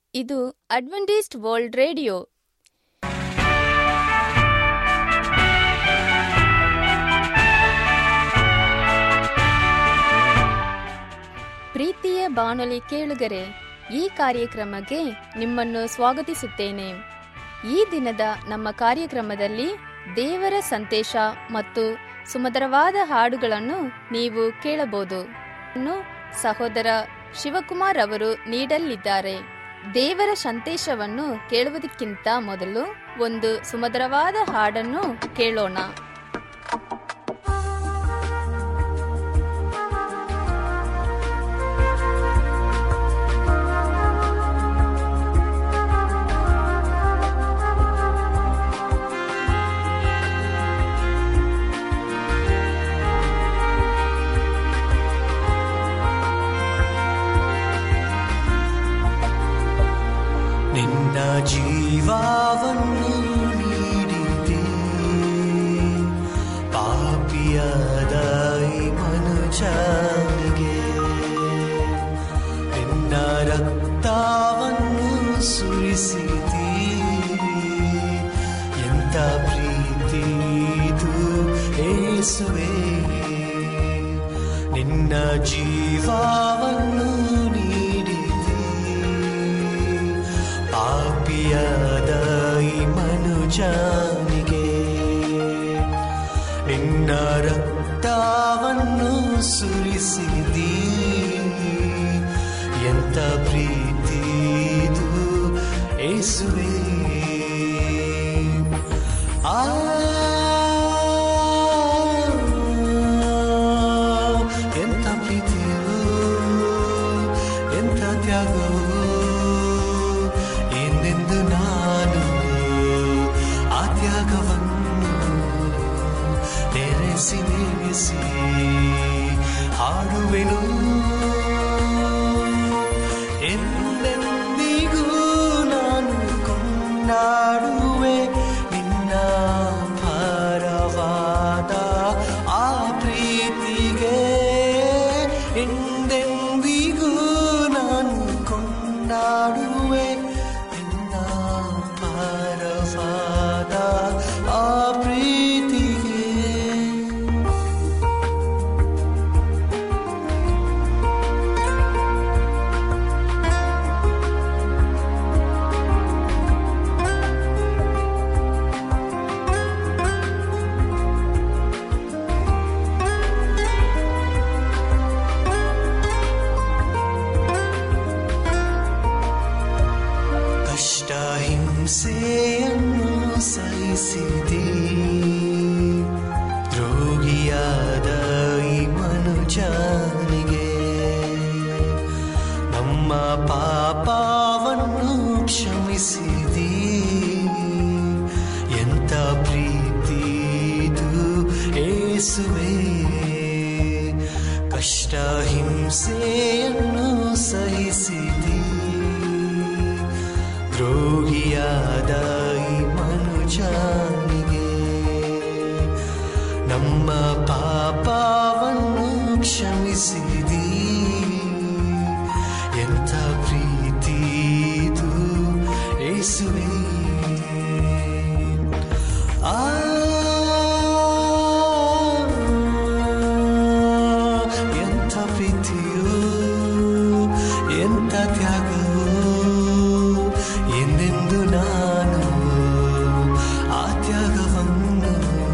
ಇದು Adventist world radio ಪ್ರೀತಿಯ ಬಾನುಲಿ ಕೇಳುಗರೆ ಈ ಕಾರ್ಯಕ್ರಮಕ್ಕೆ ನಿಮ್ಮನ್ನು ಸ್ವಾಗತಿಸುತ್ತೇನೆ ಈ ದಿನದ ನಮ್ಮ ಕಾರ್ಯಕ್ರಮದಲ್ಲಿ ದೇವರ ಸಂದೇಶ ಮತ್ತು ಸುಮಧುರವಾದ ಹಾಡುಗಳನ್ನು ನೀವು ಕೇಳಬಹುದು ಇನ್ನು ಸಹೋದರ ಶಿವಕುಮಾರ್ ಅವರು ನೀಡಲಿದ್ದಾರೆ ದೇವರ ಸಂದೇಶವನ್ನು ಕೇಳುವುದಕ್ಕಿಂತ ಮೊದಲು ಒಂದು ಸುಮಧುರವಾದ ಹಾಡನ್ನು ಕೇಳೋಣ ನಿನ್ನ ಜೀವವನ್ನು ನೀಡಿದೆ ಪಾಪಿಯಾದ ಈ ಮನುಜನಿಗೆ ನಿನ್ನ ರಕ್ತವನ್ನು ಸುರಿಸಿದಿ ಎಂತ ಪ್ರೀತಿ ಇದು ಏಸುವೆ ನಿನ್ನ ಜೀವವನ್ನು ನೀಡಿದೆ ಪಾಪಿಯಾದ ಈ ಮನುಜನಿಗೆ ನಿನ್ನ ರಕ್ತವನ್ನು ಸುರಿಸಿದಿ ಎಂತ ಪ್ರೀತಿ ಇದು ಏಸುವೆ ಆ ಎಂತ ಪ್ರೀತಿಯು ಎಂತ ತ್ಯಾಗವು ಎಂದೆಂದು ನಾನು ಆ ತ್ಯಾಗವನ್ನು ನೆನೆಸಿ ನೆನೆಸಿ ಹಾಡುವೆನು ಎಂದೆಂದಿಗೂ ನಾನು ಕೊಂಡಾಡುವೆ ನಿನ್ನ ಭಾರವಾದ ಆ ಪ್ರೀತಿಗೆ ಎಂದೆಂದಿಗೂ ನಾನು ಕೊಂಡಾಡುವೆ ನಿನ್ನ ಭಾರವಾದ ಆ ಪ್ರೀತಿಗೆ ಕಷ್ಟ ಹಿಂಸೆಯನ್ನು ಸಹಿಸಿದೆ ರೋಗಿಯಾದ ಈ ಮನುಜನಿಗೆ ನಮ್ಮ ಪಾಪವನ್ನು ಕ್ಷಮಿಸಿದಿ ಎಂತ ಪ್ರೀತಿ ಇದು ಏಸುವೆ ಕಷ್ಟ ಹಿಂಸೆಯನ್ನು ಸಹಿಸಿದಿ ದ್ರೋಹಿಯಾದ ಈ ಮನುಜನಿಗೆ ನಮ್ಮ ಪಾಪವನ್ನು ಕ್ಷಮಿಸಿದಿ ಎಂಥ ಪ್ರೀತಿ ಇದು ಏಸುವೆ ಆ ಎಂಥ ಪ್ರೀತಿಯು ಎಂಥ ತ್ಯಾಗವು ಎಂದೆಂದು ನಾನು ಆ ತ್ಯಾಗವನ್ನು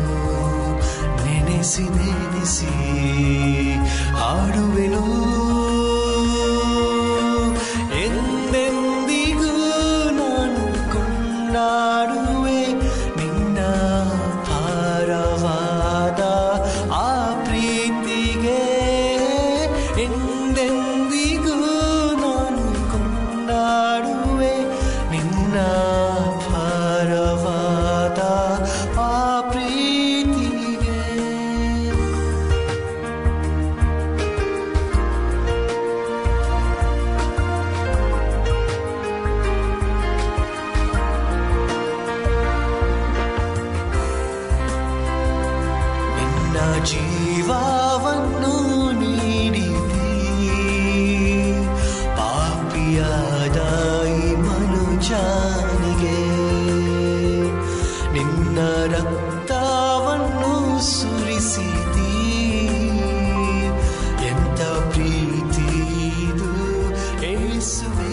ನೆನೆಸಿ ನೆನೆಸಿ ಹಾಡುವೆನು ಎಂದೆಂದಿಗೂ ನಾನು ಕೊಂಡಾಡುವೆ ನಿನ್ನ ಭಾರವಾದ ಆ ಪ್ರೀತಿಗೆ ಎಂದೆಂದಿಗೂ ನಾನು ಕೊಂಡಾಡುವೆ ನಿನ್ನ ಭಾರವಾದ ಆ ಪ್ರೀತಿಗೆ ನಿನ್ನ ಜೀವವನ್ನು ನೀಡಿದಿ ಪಾಪಿಯಾದ ಈ ಜಾನಿಗೆ ನಿನ್ನ ರಕ್ತವನ್ನು ಸುರಿಸಿದಿ ಎಂತ ಪ್ರೀತಿ ಇದು ಏಸುವೆ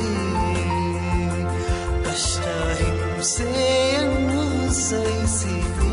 ಕಷ್ಟ ಹಿಂಸೆಯನ್ನು ಸಹಿಸಿದಿ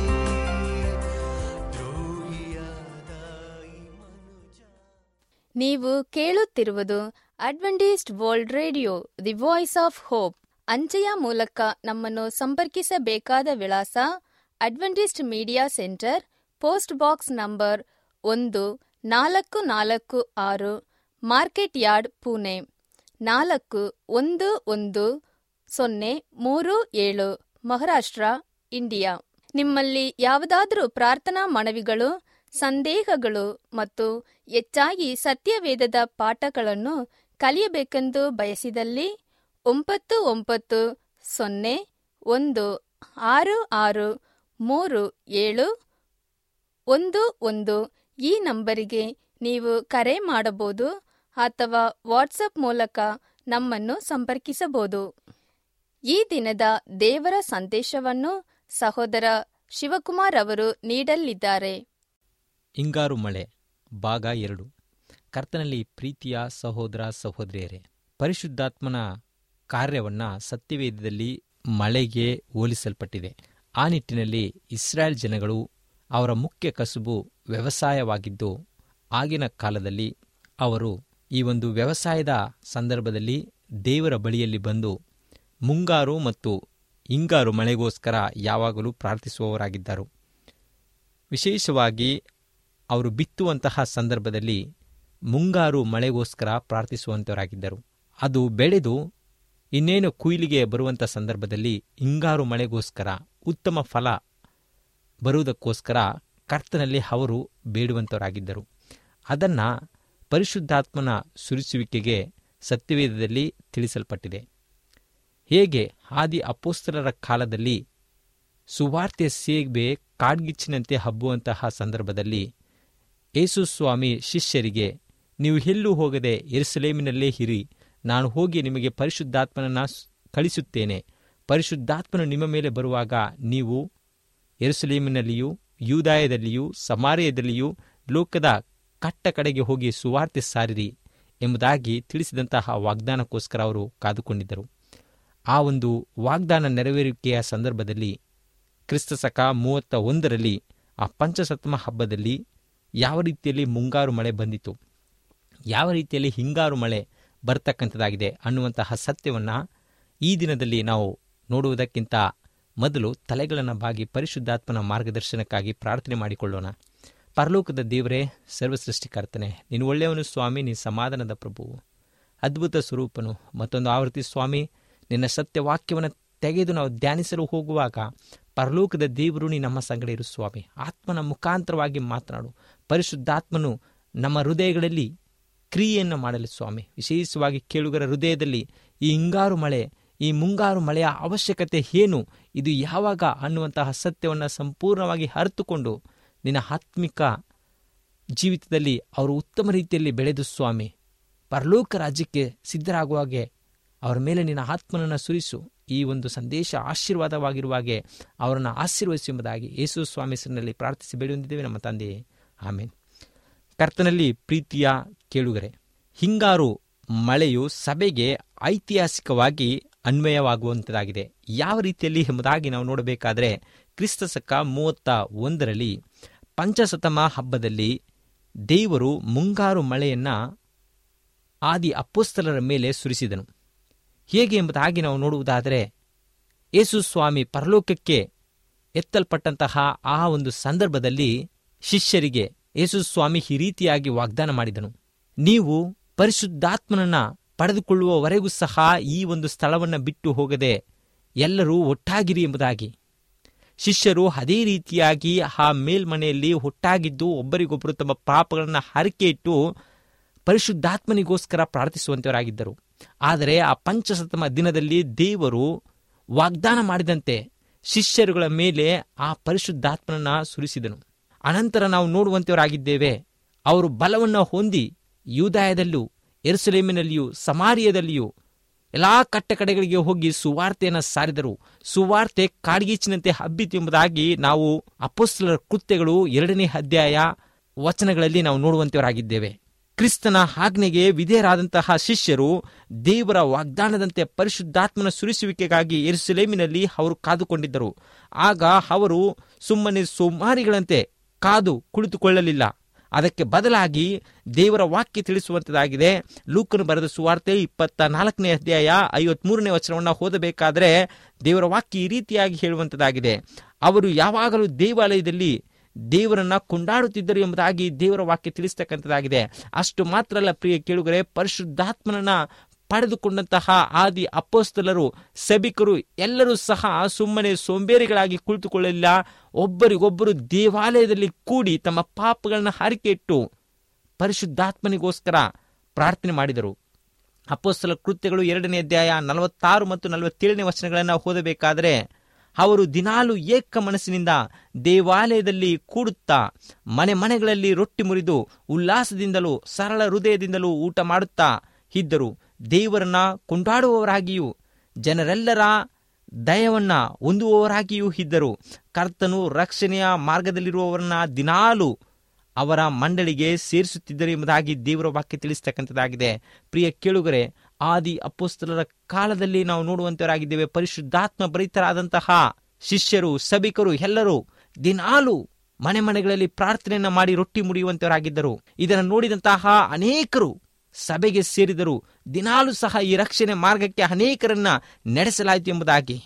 ದ್ರೋಹಿಯಾದ ಈ ಮನುಜ ನೀವು ಕೇಳುತ್ತಿರುವುದು Adventist world radio the voice of hope ಅಂಚೆಯ ಮೂಲಕ ನಮ್ಮನ್ನು ಸಂಪರ್ಕಿಸಬೇಕಾದ ವಿಳಾಸ Adventist media centre post box number ಒಂದು ನಾಲ್ಕು ನಾಲ್ಕು ಆರು ಮಾರ್ಕೆಟ್ ಯಾರ್ಡ್ ಪುಣೆ ನಾಲ್ಕು ಒಂದು ಒಂದು ಸೊನ್ನೆ ಮೂರು ಏಳು ಮಹಾರಾಷ್ಟ್ರ ಇಂಡಿಯಾ ನಿಮ್ಮಲ್ಲಿ ಯಾವುದಾದರೂ ಪ್ರಾರ್ಥನಾ ಮನವಿಗಳು ಸಂದೇಹಗಳು ಮತ್ತು ಹೆಚ್ಚಾಗಿ ಸತ್ಯವೇದದ ಪಾಠಗಳನ್ನು ಕಲಿಯಬೇಕೆಂದು ಬಯಸಿದಲ್ಲಿ ಒಂಬತ್ತು ಒಂಬತ್ತು ಸೊನ್ನೆ ಒಂದು ಆರು ಆರು ಮೂರು ಏಳು ಒಂದು ಒಂದು ಈ ನಂಬರಿಗೆ ನೀವು ಕರೆ ಮಾಡಬಹುದು ಅಥವಾ ವಾಟ್ಸಪ್ ಮೂಲಕ ನಮ್ಮನ್ನು ಸಂಪರ್ಕಿಸಬಹುದು ಈ ದಿನದ ದೇವರ ಸಂದೇಶವನ್ನು ಸಹೋದರ ಶಿವಕುಮಾರ್ ಅವರು ನೀಡಲಿದ್ದಾರೆ ಹಿಂಗಾರು ಮಳೆ ಭಾಗ ಎರಡು ಕರ್ತನಲ್ಲಿ ಪ್ರೀತಿಯ ಸಹೋದರ ಸಹೋದರಿಯರೇ ಪರಿಶುದ್ಧಾತ್ಮನ ಕಾರ್ಯವನ್ನ ಸತ್ಯವೇದದಲ್ಲಿ ಮಳೆಗೆ ಹೋಲಿಸಲ್ಪಟ್ಟಿದೆ ಆ ನಿಟ್ಟಿನಲ್ಲಿ ಇಸ್ರಾಯೇಲ್ ಜನಗಳು ಅವರ ಮುಖ್ಯ ಕಸುಬು ವ್ಯವಸಾಯವಾಗಿದ್ದು ಆಗಿನ ಕಾಲದಲ್ಲಿ ಅವರು ಈ ಒಂದು ವ್ಯವಸಾಯದ ಸಂದರ್ಭದಲ್ಲಿ ದೇವರ ಬಳಿಯಲ್ಲಿ ಬಂದು ಮುಂಗಾರು ಮತ್ತು ಹಿಂಗಾರು ಮಳೆಗೋಸ್ಕರ ಯಾವಾಗಲೂ ಪ್ರಾರ್ಥಿಸುವವರಾಗಿದ್ದರು ವಿಶೇಷವಾಗಿ ಅವರು ಬಿತ್ತುವಂತಹ ಸಂದರ್ಭದಲ್ಲಿ ಮುಂಗಾರು ಮಳೆಗೋಸ್ಕರ ಪ್ರಾರ್ಥಿಸುವಂತವರಾಗಿದ್ದರು ಅದು ಬೆಳೆದು ಇನ್ನೇನು ಕುಯ್ಲಿಗೆ ಬರುವಂಥ ಸಂದರ್ಭದಲ್ಲಿ ಹಿಂಗಾರು ಮಳೆಗೋಸ್ಕರ ಉತ್ತಮ ಫಲ ಬರುವುದಕ್ಕೋಸ್ಕರ ಕರ್ತನಲ್ಲಿ ಅವರು ಬೇಡುವಂತವರಾಗಿದ್ದರು ಅದನ್ನು ಪರಿಶುದ್ಧಾತ್ಮನ ಸುರಿಸುವಿಕೆಗೆ ಸತ್ಯವೇದದಲ್ಲಿ ತಿಳಿಸಲ್ಪಟ್ಟಿದೆ ಹೇಗೆ ಆದಿ ಅಪೋಸ್ತಲರ ಕಾಲದಲ್ಲಿ ಸುವಾರ್ತೆ ಸೇಬೆ ಕಾಡ್ಗಿಚ್ಚಿನಂತೆ ಹಬ್ಬುವಂತಹ ಸಂದರ್ಭದಲ್ಲಿ ಯೇಸು ಸ್ವಾಮಿ ಶಿಷ್ಯರಿಗೆ ನೀವು ಎಲ್ಲೂ ಹೋಗದೆ ಎರುಸಲೇಮಿನಲ್ಲೇ ಇರಿ ನಾನು ಹೋಗಿ ನಿಮಗೆ ಪರಿಶುದ್ಧಾತ್ಮನನ್ನು ಸ್- ಕಳಿಸುತ್ತೇನೆ ಪರಿಶುದ್ಧಾತ್ಮನು ನಿಮ್ಮ ಮೇಲೆ ಬರುವಾಗ ನೀವು ಎರುಸಲೇಮಿನಲ್ಲಿಯೂ ಯೂದಾಯದಲ್ಲಿಯೂ ಸಮಾರ್ಯದಲ್ಲಿಯೂ ಲೋಕದ ಕಟ್ಟ ಕಡೆಗೆ ಹೋಗಿ ಸುವಾರ್ತೆ ಸಾರಿರಿ ಎಂಬುದಾಗಿ ತಿಳಿಸಿದಂತಹ ವಾಗ್ದಾನಕ್ಕೋಸ್ಕರ ಅವರು ಕಾದುಕೊಂಡಿದ್ದರು ಆ ಒಂದು ವಾಗ್ದಾನ ನೆರವೇರಿಕೆಯ ಸಂದರ್ಭದಲ್ಲಿ ಕ್ರಿಸ್ತಶಕ ಮೂವತ್ತ ಒಂದರಲ್ಲಿ ಆ ಪಂಚಸಪ್ತಮ ಹಬ್ಬದಲ್ಲಿ ಯಾವ ರೀತಿಯಲ್ಲಿ ಮುಂಗಾರು ಮಳೆ ಬಂದಿತು ಯಾವ ರೀತಿಯಲ್ಲಿ ಹಿಂಗಾರು ಮಳೆ ಬರ್ತಕ್ಕಂಥದ್ದಾಗಿದೆ ಅನ್ನುವಂತಹ ಸತ್ಯವನ್ನು ಈ ದಿನದಲ್ಲಿ ನಾವು ನೋಡುವುದಕ್ಕಿಂತ ಮೊದಲು ತಲೆಗಳನ್ನು ಬಾಗಿ ಪರಿಶುದ್ಧಾತ್ಮನ ಮಾರ್ಗದರ್ಶನಕ್ಕಾಗಿ ಪ್ರಾರ್ಥನೆ ಮಾಡಿಕೊಳ್ಳೋಣ ಪರಲೋಕದ ದೇವರೇ ಸರ್ವಸೃಷ್ಟಿಕರ್ತನೆ ನೀನು ಒಳ್ಳೆಯವನು ಸ್ವಾಮಿ ನೀನು ಸಮಾಧಾನದ ಪ್ರಭುವು ಅದ್ಭುತ ಸ್ವರೂಪನು ಮತ್ತೊಂದು ಆವೃತ್ತಿ ಸ್ವಾಮಿ ನಿನ್ನ ಸತ್ಯವಾಕ್ಯವನ್ನು ತೆಗೆದು ನಾವು ಧ್ಯಾನಿಸಲು ಹೋಗುವಾಗ ಪರಲೋಕದ ದೇವರು ನೀ ನಮ್ಮ ಸಂಗಡ ಇರು ಸ್ವಾಮಿ ಆತ್ಮನ ಮುಖಾಂತರವಾಗಿ ಮಾತನಾಡು ಪರಿಶುದ್ಧಾತ್ಮನು ನಮ್ಮ ಹೃದಯಗಳಲ್ಲಿ ಕ್ರಿಯೆಯನ್ನು ಮಾಡಲಿ ಸ್ವಾಮಿ ವಿಶೇಷವಾಗಿ ಕೇಳುಗರ ಹೃದಯದಲ್ಲಿ ಈ ಹಿಂಗಾರು ಮಳೆ ಈ ಮುಂಗಾರು ಮಳೆಯ ಅವಶ್ಯಕತೆ ಏನು ಇದು ಯಾವಾಗ ಅನ್ನುವಂತಹ ಸತ್ಯವನ್ನು ಸಂಪೂರ್ಣವಾಗಿ ಅರಿತುಕೊಂಡು ನಿನ್ನ ಆತ್ಮಿಕ ಜೀವಿತದಲ್ಲಿ ಅವರು ಉತ್ತಮ ರೀತಿಯಲ್ಲಿ ಬೆಳೆದು ಸ್ವಾಮಿ ಪರಲೋಕ ರಾಜ್ಯಕ್ಕೆ ಸಿದ್ಧರಾಗುವಾಗೆ ಅವರ ಮೇಲೆ ನಿನ್ನ ಆತ್ಮನನ್ನು ಸುರಿಸು ಈ ಒಂದು ಸಂದೇಶ ಆಶೀರ್ವಾದವಾಗಿರುವಾಗೆ ಅವರನ್ನು ಆಶೀರ್ವದಿಸು ಎಂಬುದಾಗಿ ಯೇಸು ಸ್ವಾಮಿ ಹೆಸರಿನಲ್ಲಿ ಪ್ರಾರ್ಥಿಸಿ ಬೇಡುವಂದಿದ್ದೇವೆ ನಮ್ಮ ತಂದೆಯೇ ಆಮೇನ್ ಕರ್ತನಲ್ಲಿ ಪ್ರೀತಿಯ ಕೇಳುಗರೆ ಹಿಂಗಾರು ಮಳೆಯು ಸಭೆಗೆ ಐತಿಹಾಸಿಕವಾಗಿ ಅನ್ವಯವಾಗುವಂಥದ್ದಾಗಿದೆ ಯಾವ ರೀತಿಯಲ್ಲಿ ಎಂಬುದಾಗಿ ನಾವು ನೋಡಬೇಕಾದ್ರೆ ಕ್ರಿಸ್ತಶಕ ಮೂವತ್ತ ಒಂದರಲ್ಲಿ ಪಂಚಶತಮ ಹಬ್ಬದಲ್ಲಿ ದೇವರು ಮುಂಗಾರು ಮಳೆಯನ್ನ ಆದಿ ಅಪ್ಪೋಸ್ತಲರ ಮೇಲೆ ಸುರಿಸಿದನು ಹೇಗೆ ಎಂಬುದಾಗಿ ನಾವು ನೋಡುವುದಾದರೆ ಯೇಸು ಸ್ವಾಮಿ ಪರಲೋಕಕ್ಕೆ ಎತ್ತಲ್ಪಟ್ಟಂತಹ ಆ ಒಂದು ಸಂದರ್ಭದಲ್ಲಿ ಶಿಷ್ಯರಿಗೆ ಯೇಸು ಸ್ವಾಮಿ ಈ ರೀತಿಯಾಗಿ ವಾಗ್ದಾನ ಮಾಡಿದನು ನೀವು ಪರಿಶುದ್ಧಾತ್ಮನನ್ನ ಪಡೆದುಕೊಳ್ಳುವವರೆಗೂ ಸಹ ಈ ಒಂದು ಸ್ಥಳವನ್ನು ಬಿಟ್ಟು ಹೋಗದೆ ಎಲ್ಲರೂ ಒಟ್ಟಾಗಿರಿ ಎಂಬುದಾಗಿ ಶಿಷ್ಯರು ಅದೇ ರೀತಿಯಾಗಿ ಆ ಮೇಲ್ಮನೆಯಲ್ಲಿ ಒಟ್ಟಾಗಿದ್ದು ಒಬ್ಬರಿಗೊಬ್ಬರು ತಮ್ಮ ಪಾಪಗಳನ್ನು ಹರಕೆ ಇಟ್ಟು ಪರಿಶುದ್ಧಾತ್ಮನಿಗೋಸ್ಕರ ಪ್ರಾರ್ಥಿಸುವಂತವರಾಗಿದ್ದರು ಆದರೆ ಆ ಪಂಚಸತಮ ದಿನದಲ್ಲಿ ದೇವರು ವಾಗ್ದಾನ ಮಾಡಿದಂತೆ ಶಿಷ್ಯರುಗಳ ಮೇಲೆ ಆ ಪರಿಶುದ್ಧಾತ್ಮನನ್ನ ಸುರಿಸಿದನು ಅನಂತರ ನಾವು ನೋಡುವಂತವರಾಗಿದ್ದೇವೆ ಅವರು ಬಲವನ್ನು ಹೊಂದಿ ಯೂದಾಯದಲ್ಲೂ ಎರುಸಲೇಮಿನಲ್ಲಿಯೂ ಸಮಾರಿಯದಲ್ಲಿಯೂ ಎಲ್ಲಾ ಕಟ್ಟ ಕಡೆಗಳಿಗೆ ಹೋಗಿ ಸುವಾರ್ತೆಯನ್ನು ಸಾರಿದರು ಸುವಾರ್ತೆ ಕಾಡ್ಗೀಚಿನಂತೆ ಹಬ್ಬಿತು ಎಂಬುದಾಗಿ ನಾವು ಅಪೋಸ್ತಲರ ಕೃತ್ಯಗಳು ಎರಡನೇ ಅಧ್ಯಾಯ ವಚನಗಳಲ್ಲಿ ನಾವು ನೋಡುವಂತವರಾಗಿದ್ದೇವೆ ಕ್ರಿಸ್ತನ ಆಜ್ಞೆಗೆ ವಿಧೇಯರಾದಂತಹ ಶಿಷ್ಯರು ದೇವರ ವಾಗ್ದಾನದಂತೆ ಪರಿಶುದ್ಧಾತ್ಮನ ಸುರಿಸುವಿಕೆಗಾಗಿ ಎರುಸಲೇಮಿನಲ್ಲಿ ಅವರು ಕಾದುಕೊಂಡಿದ್ದರು ಆಗ ಅವರು ಸುಮ್ಮನೆ ಸೋಮಾರಿಗಳಂತೆ ಕಾದು ಕುಳಿತುಕೊಳ್ಳಲಿಲ್ಲ ಅದಕ್ಕೆ ಬದಲಾಗಿ ದೇವರ ವಾಕ್ಯ ತಿಳಿಸುವಂತದಾಗಿದೆ ಲೂಕನು ಬರೆದ ಸುವಾರ್ತೆ ಇಪ್ಪತ್ತ ನಾಲ್ಕನೇ ಅಧ್ಯಾಯ ಐವತ್ಮೂರನೇ ವಚನವನ್ನು ಓದಬೇಕಾದ್ರೆ ದೇವರ ವಾಕ್ಯ ಈ ರೀತಿಯಾಗಿ ಹೇಳುವಂತದಾಗಿದೆ ಅವರು ಯಾವಾಗಲೂ ದೇವಾಲಯದಲ್ಲಿ ದೇವರನ್ನ ಕೊಂಡಾಡುತ್ತಿದ್ದರು ಎಂಬುದಾಗಿ ದೇವರ ವಾಕ್ಯ ತಿಳಿಸ್ತಕ್ಕಂಥದ್ದಾಗಿದೆ ಅಷ್ಟು ಮಾತ್ರ ಅಲ್ಲ ಪ್ರಿಯ ಕೇಳುಗರೆ ಪರಿಶುದ್ಧಾತ್ಮನನ್ನ ಪಡೆದುಕೊಂಡಂತಹ ಆದಿ ಅಪ್ಪೋಸ್ತಲರು ಸಭಿಕರು ಎಲ್ಲರೂ ಸಹ ಸುಮ್ಮನೆ ಸೋಂಬೇರಿಗಳಾಗಿ ಕುಳಿತುಕೊಳ್ಳಲಿಲ್ಲ ಒಬ್ಬರಿಗೊಬ್ಬರು ದೇವಾಲಯದಲ್ಲಿ ಕೂಡಿ ತಮ್ಮ ಪಾಪಗಳನ್ನ ಹರಿಕೆ ಇಟ್ಟು ಪರಿಶುದ್ಧಾತ್ಮನಿಗೋಸ್ಕರ ಪ್ರಾರ್ಥನೆ ಮಾಡಿದರು ಅಪ್ಪೋಸ್ತಲ ಕೃತ್ಯಗಳು ಎರಡನೇ ಅಧ್ಯಾಯ ನಲವತ್ತಾರು ಮತ್ತು ನಲವತ್ತೇಳನೇ ವಚನಗಳನ್ನು ಓದಬೇಕಾದರೆ ಅವರು ದಿನಾಲು ಏಕ ಮನಸ್ಸಿನಿಂದ ದೇವಾಲಯದಲ್ಲಿ ಕೂಡುತ್ತಾ ಮನೆ ಮನೆಗಳಲ್ಲಿ ರೊಟ್ಟಿ ಮುರಿದು ಉಲ್ಲಾಸದಿಂದಲೂ ಸರಳ ಹೃದಯದಿಂದಲೂ ಊಟ ಮಾಡುತ್ತಾ ಇದ್ದರು ದೇವರನ್ನ ಕೊಂಡಾಡುವವರಾಗಿಯೂ ಜನರೆಲ್ಲರ ದಯವನ್ನ ಹೊಂದುವವರಾಗಿಯೂ ಇದ್ದರು ಕರ್ತನು ರಕ್ಷಣೆಯ ಮಾರ್ಗದಲ್ಲಿರುವವರನ್ನ ದಿನಾಲು ಅವರ ಮಂಡಳಿಗೆ ಸೇರಿಸುತ್ತಿದ್ದರು ಎಂಬುದಾಗಿ ದೇವರ ವಾಕ್ಯ ತಿಳಿಸ್ತಕ್ಕಂಥದ್ದಾಗಿದೆ ಪ್ರಿಯ ಕೇಳುಗರೆ ಆದಿ ಅಪ್ಪೋಸ್ತಲರ ಕಾಲದಲ್ಲಿ ನಾವು ನೋಡುವಂತವರಾಗಿದ್ದೇವೆ ಪರಿಶುದ್ಧಾತ್ಮ ಭರಿತರಾದಂತಹ ಶಿಷ್ಯರು ಸಭಿಕರು ಎಲ್ಲರೂ ದಿನಾಲು ಮನೆ ಮನೆಗಳಲ್ಲಿ ಪ್ರಾರ್ಥನೆಯನ್ನ ಮಾಡಿ ರೊಟ್ಟಿ ಮುಡಿಯುವಂತವರಾಗಿದ್ದರು ಇದನ್ನು ನೋಡಿದಂತಹ ಅನೇಕರು ಸಭೆಗೆ ಸೇರಿದರು ದಿನಾಲು ಸಹ ಈ ರಕ್ಷಣೆ ಮಾರ್ಗಕ್ಕೆ ಅನೇಕರನ್ನ ನಡೆಸಲಾಯಿತು ಎಂಬುದಾಗಿ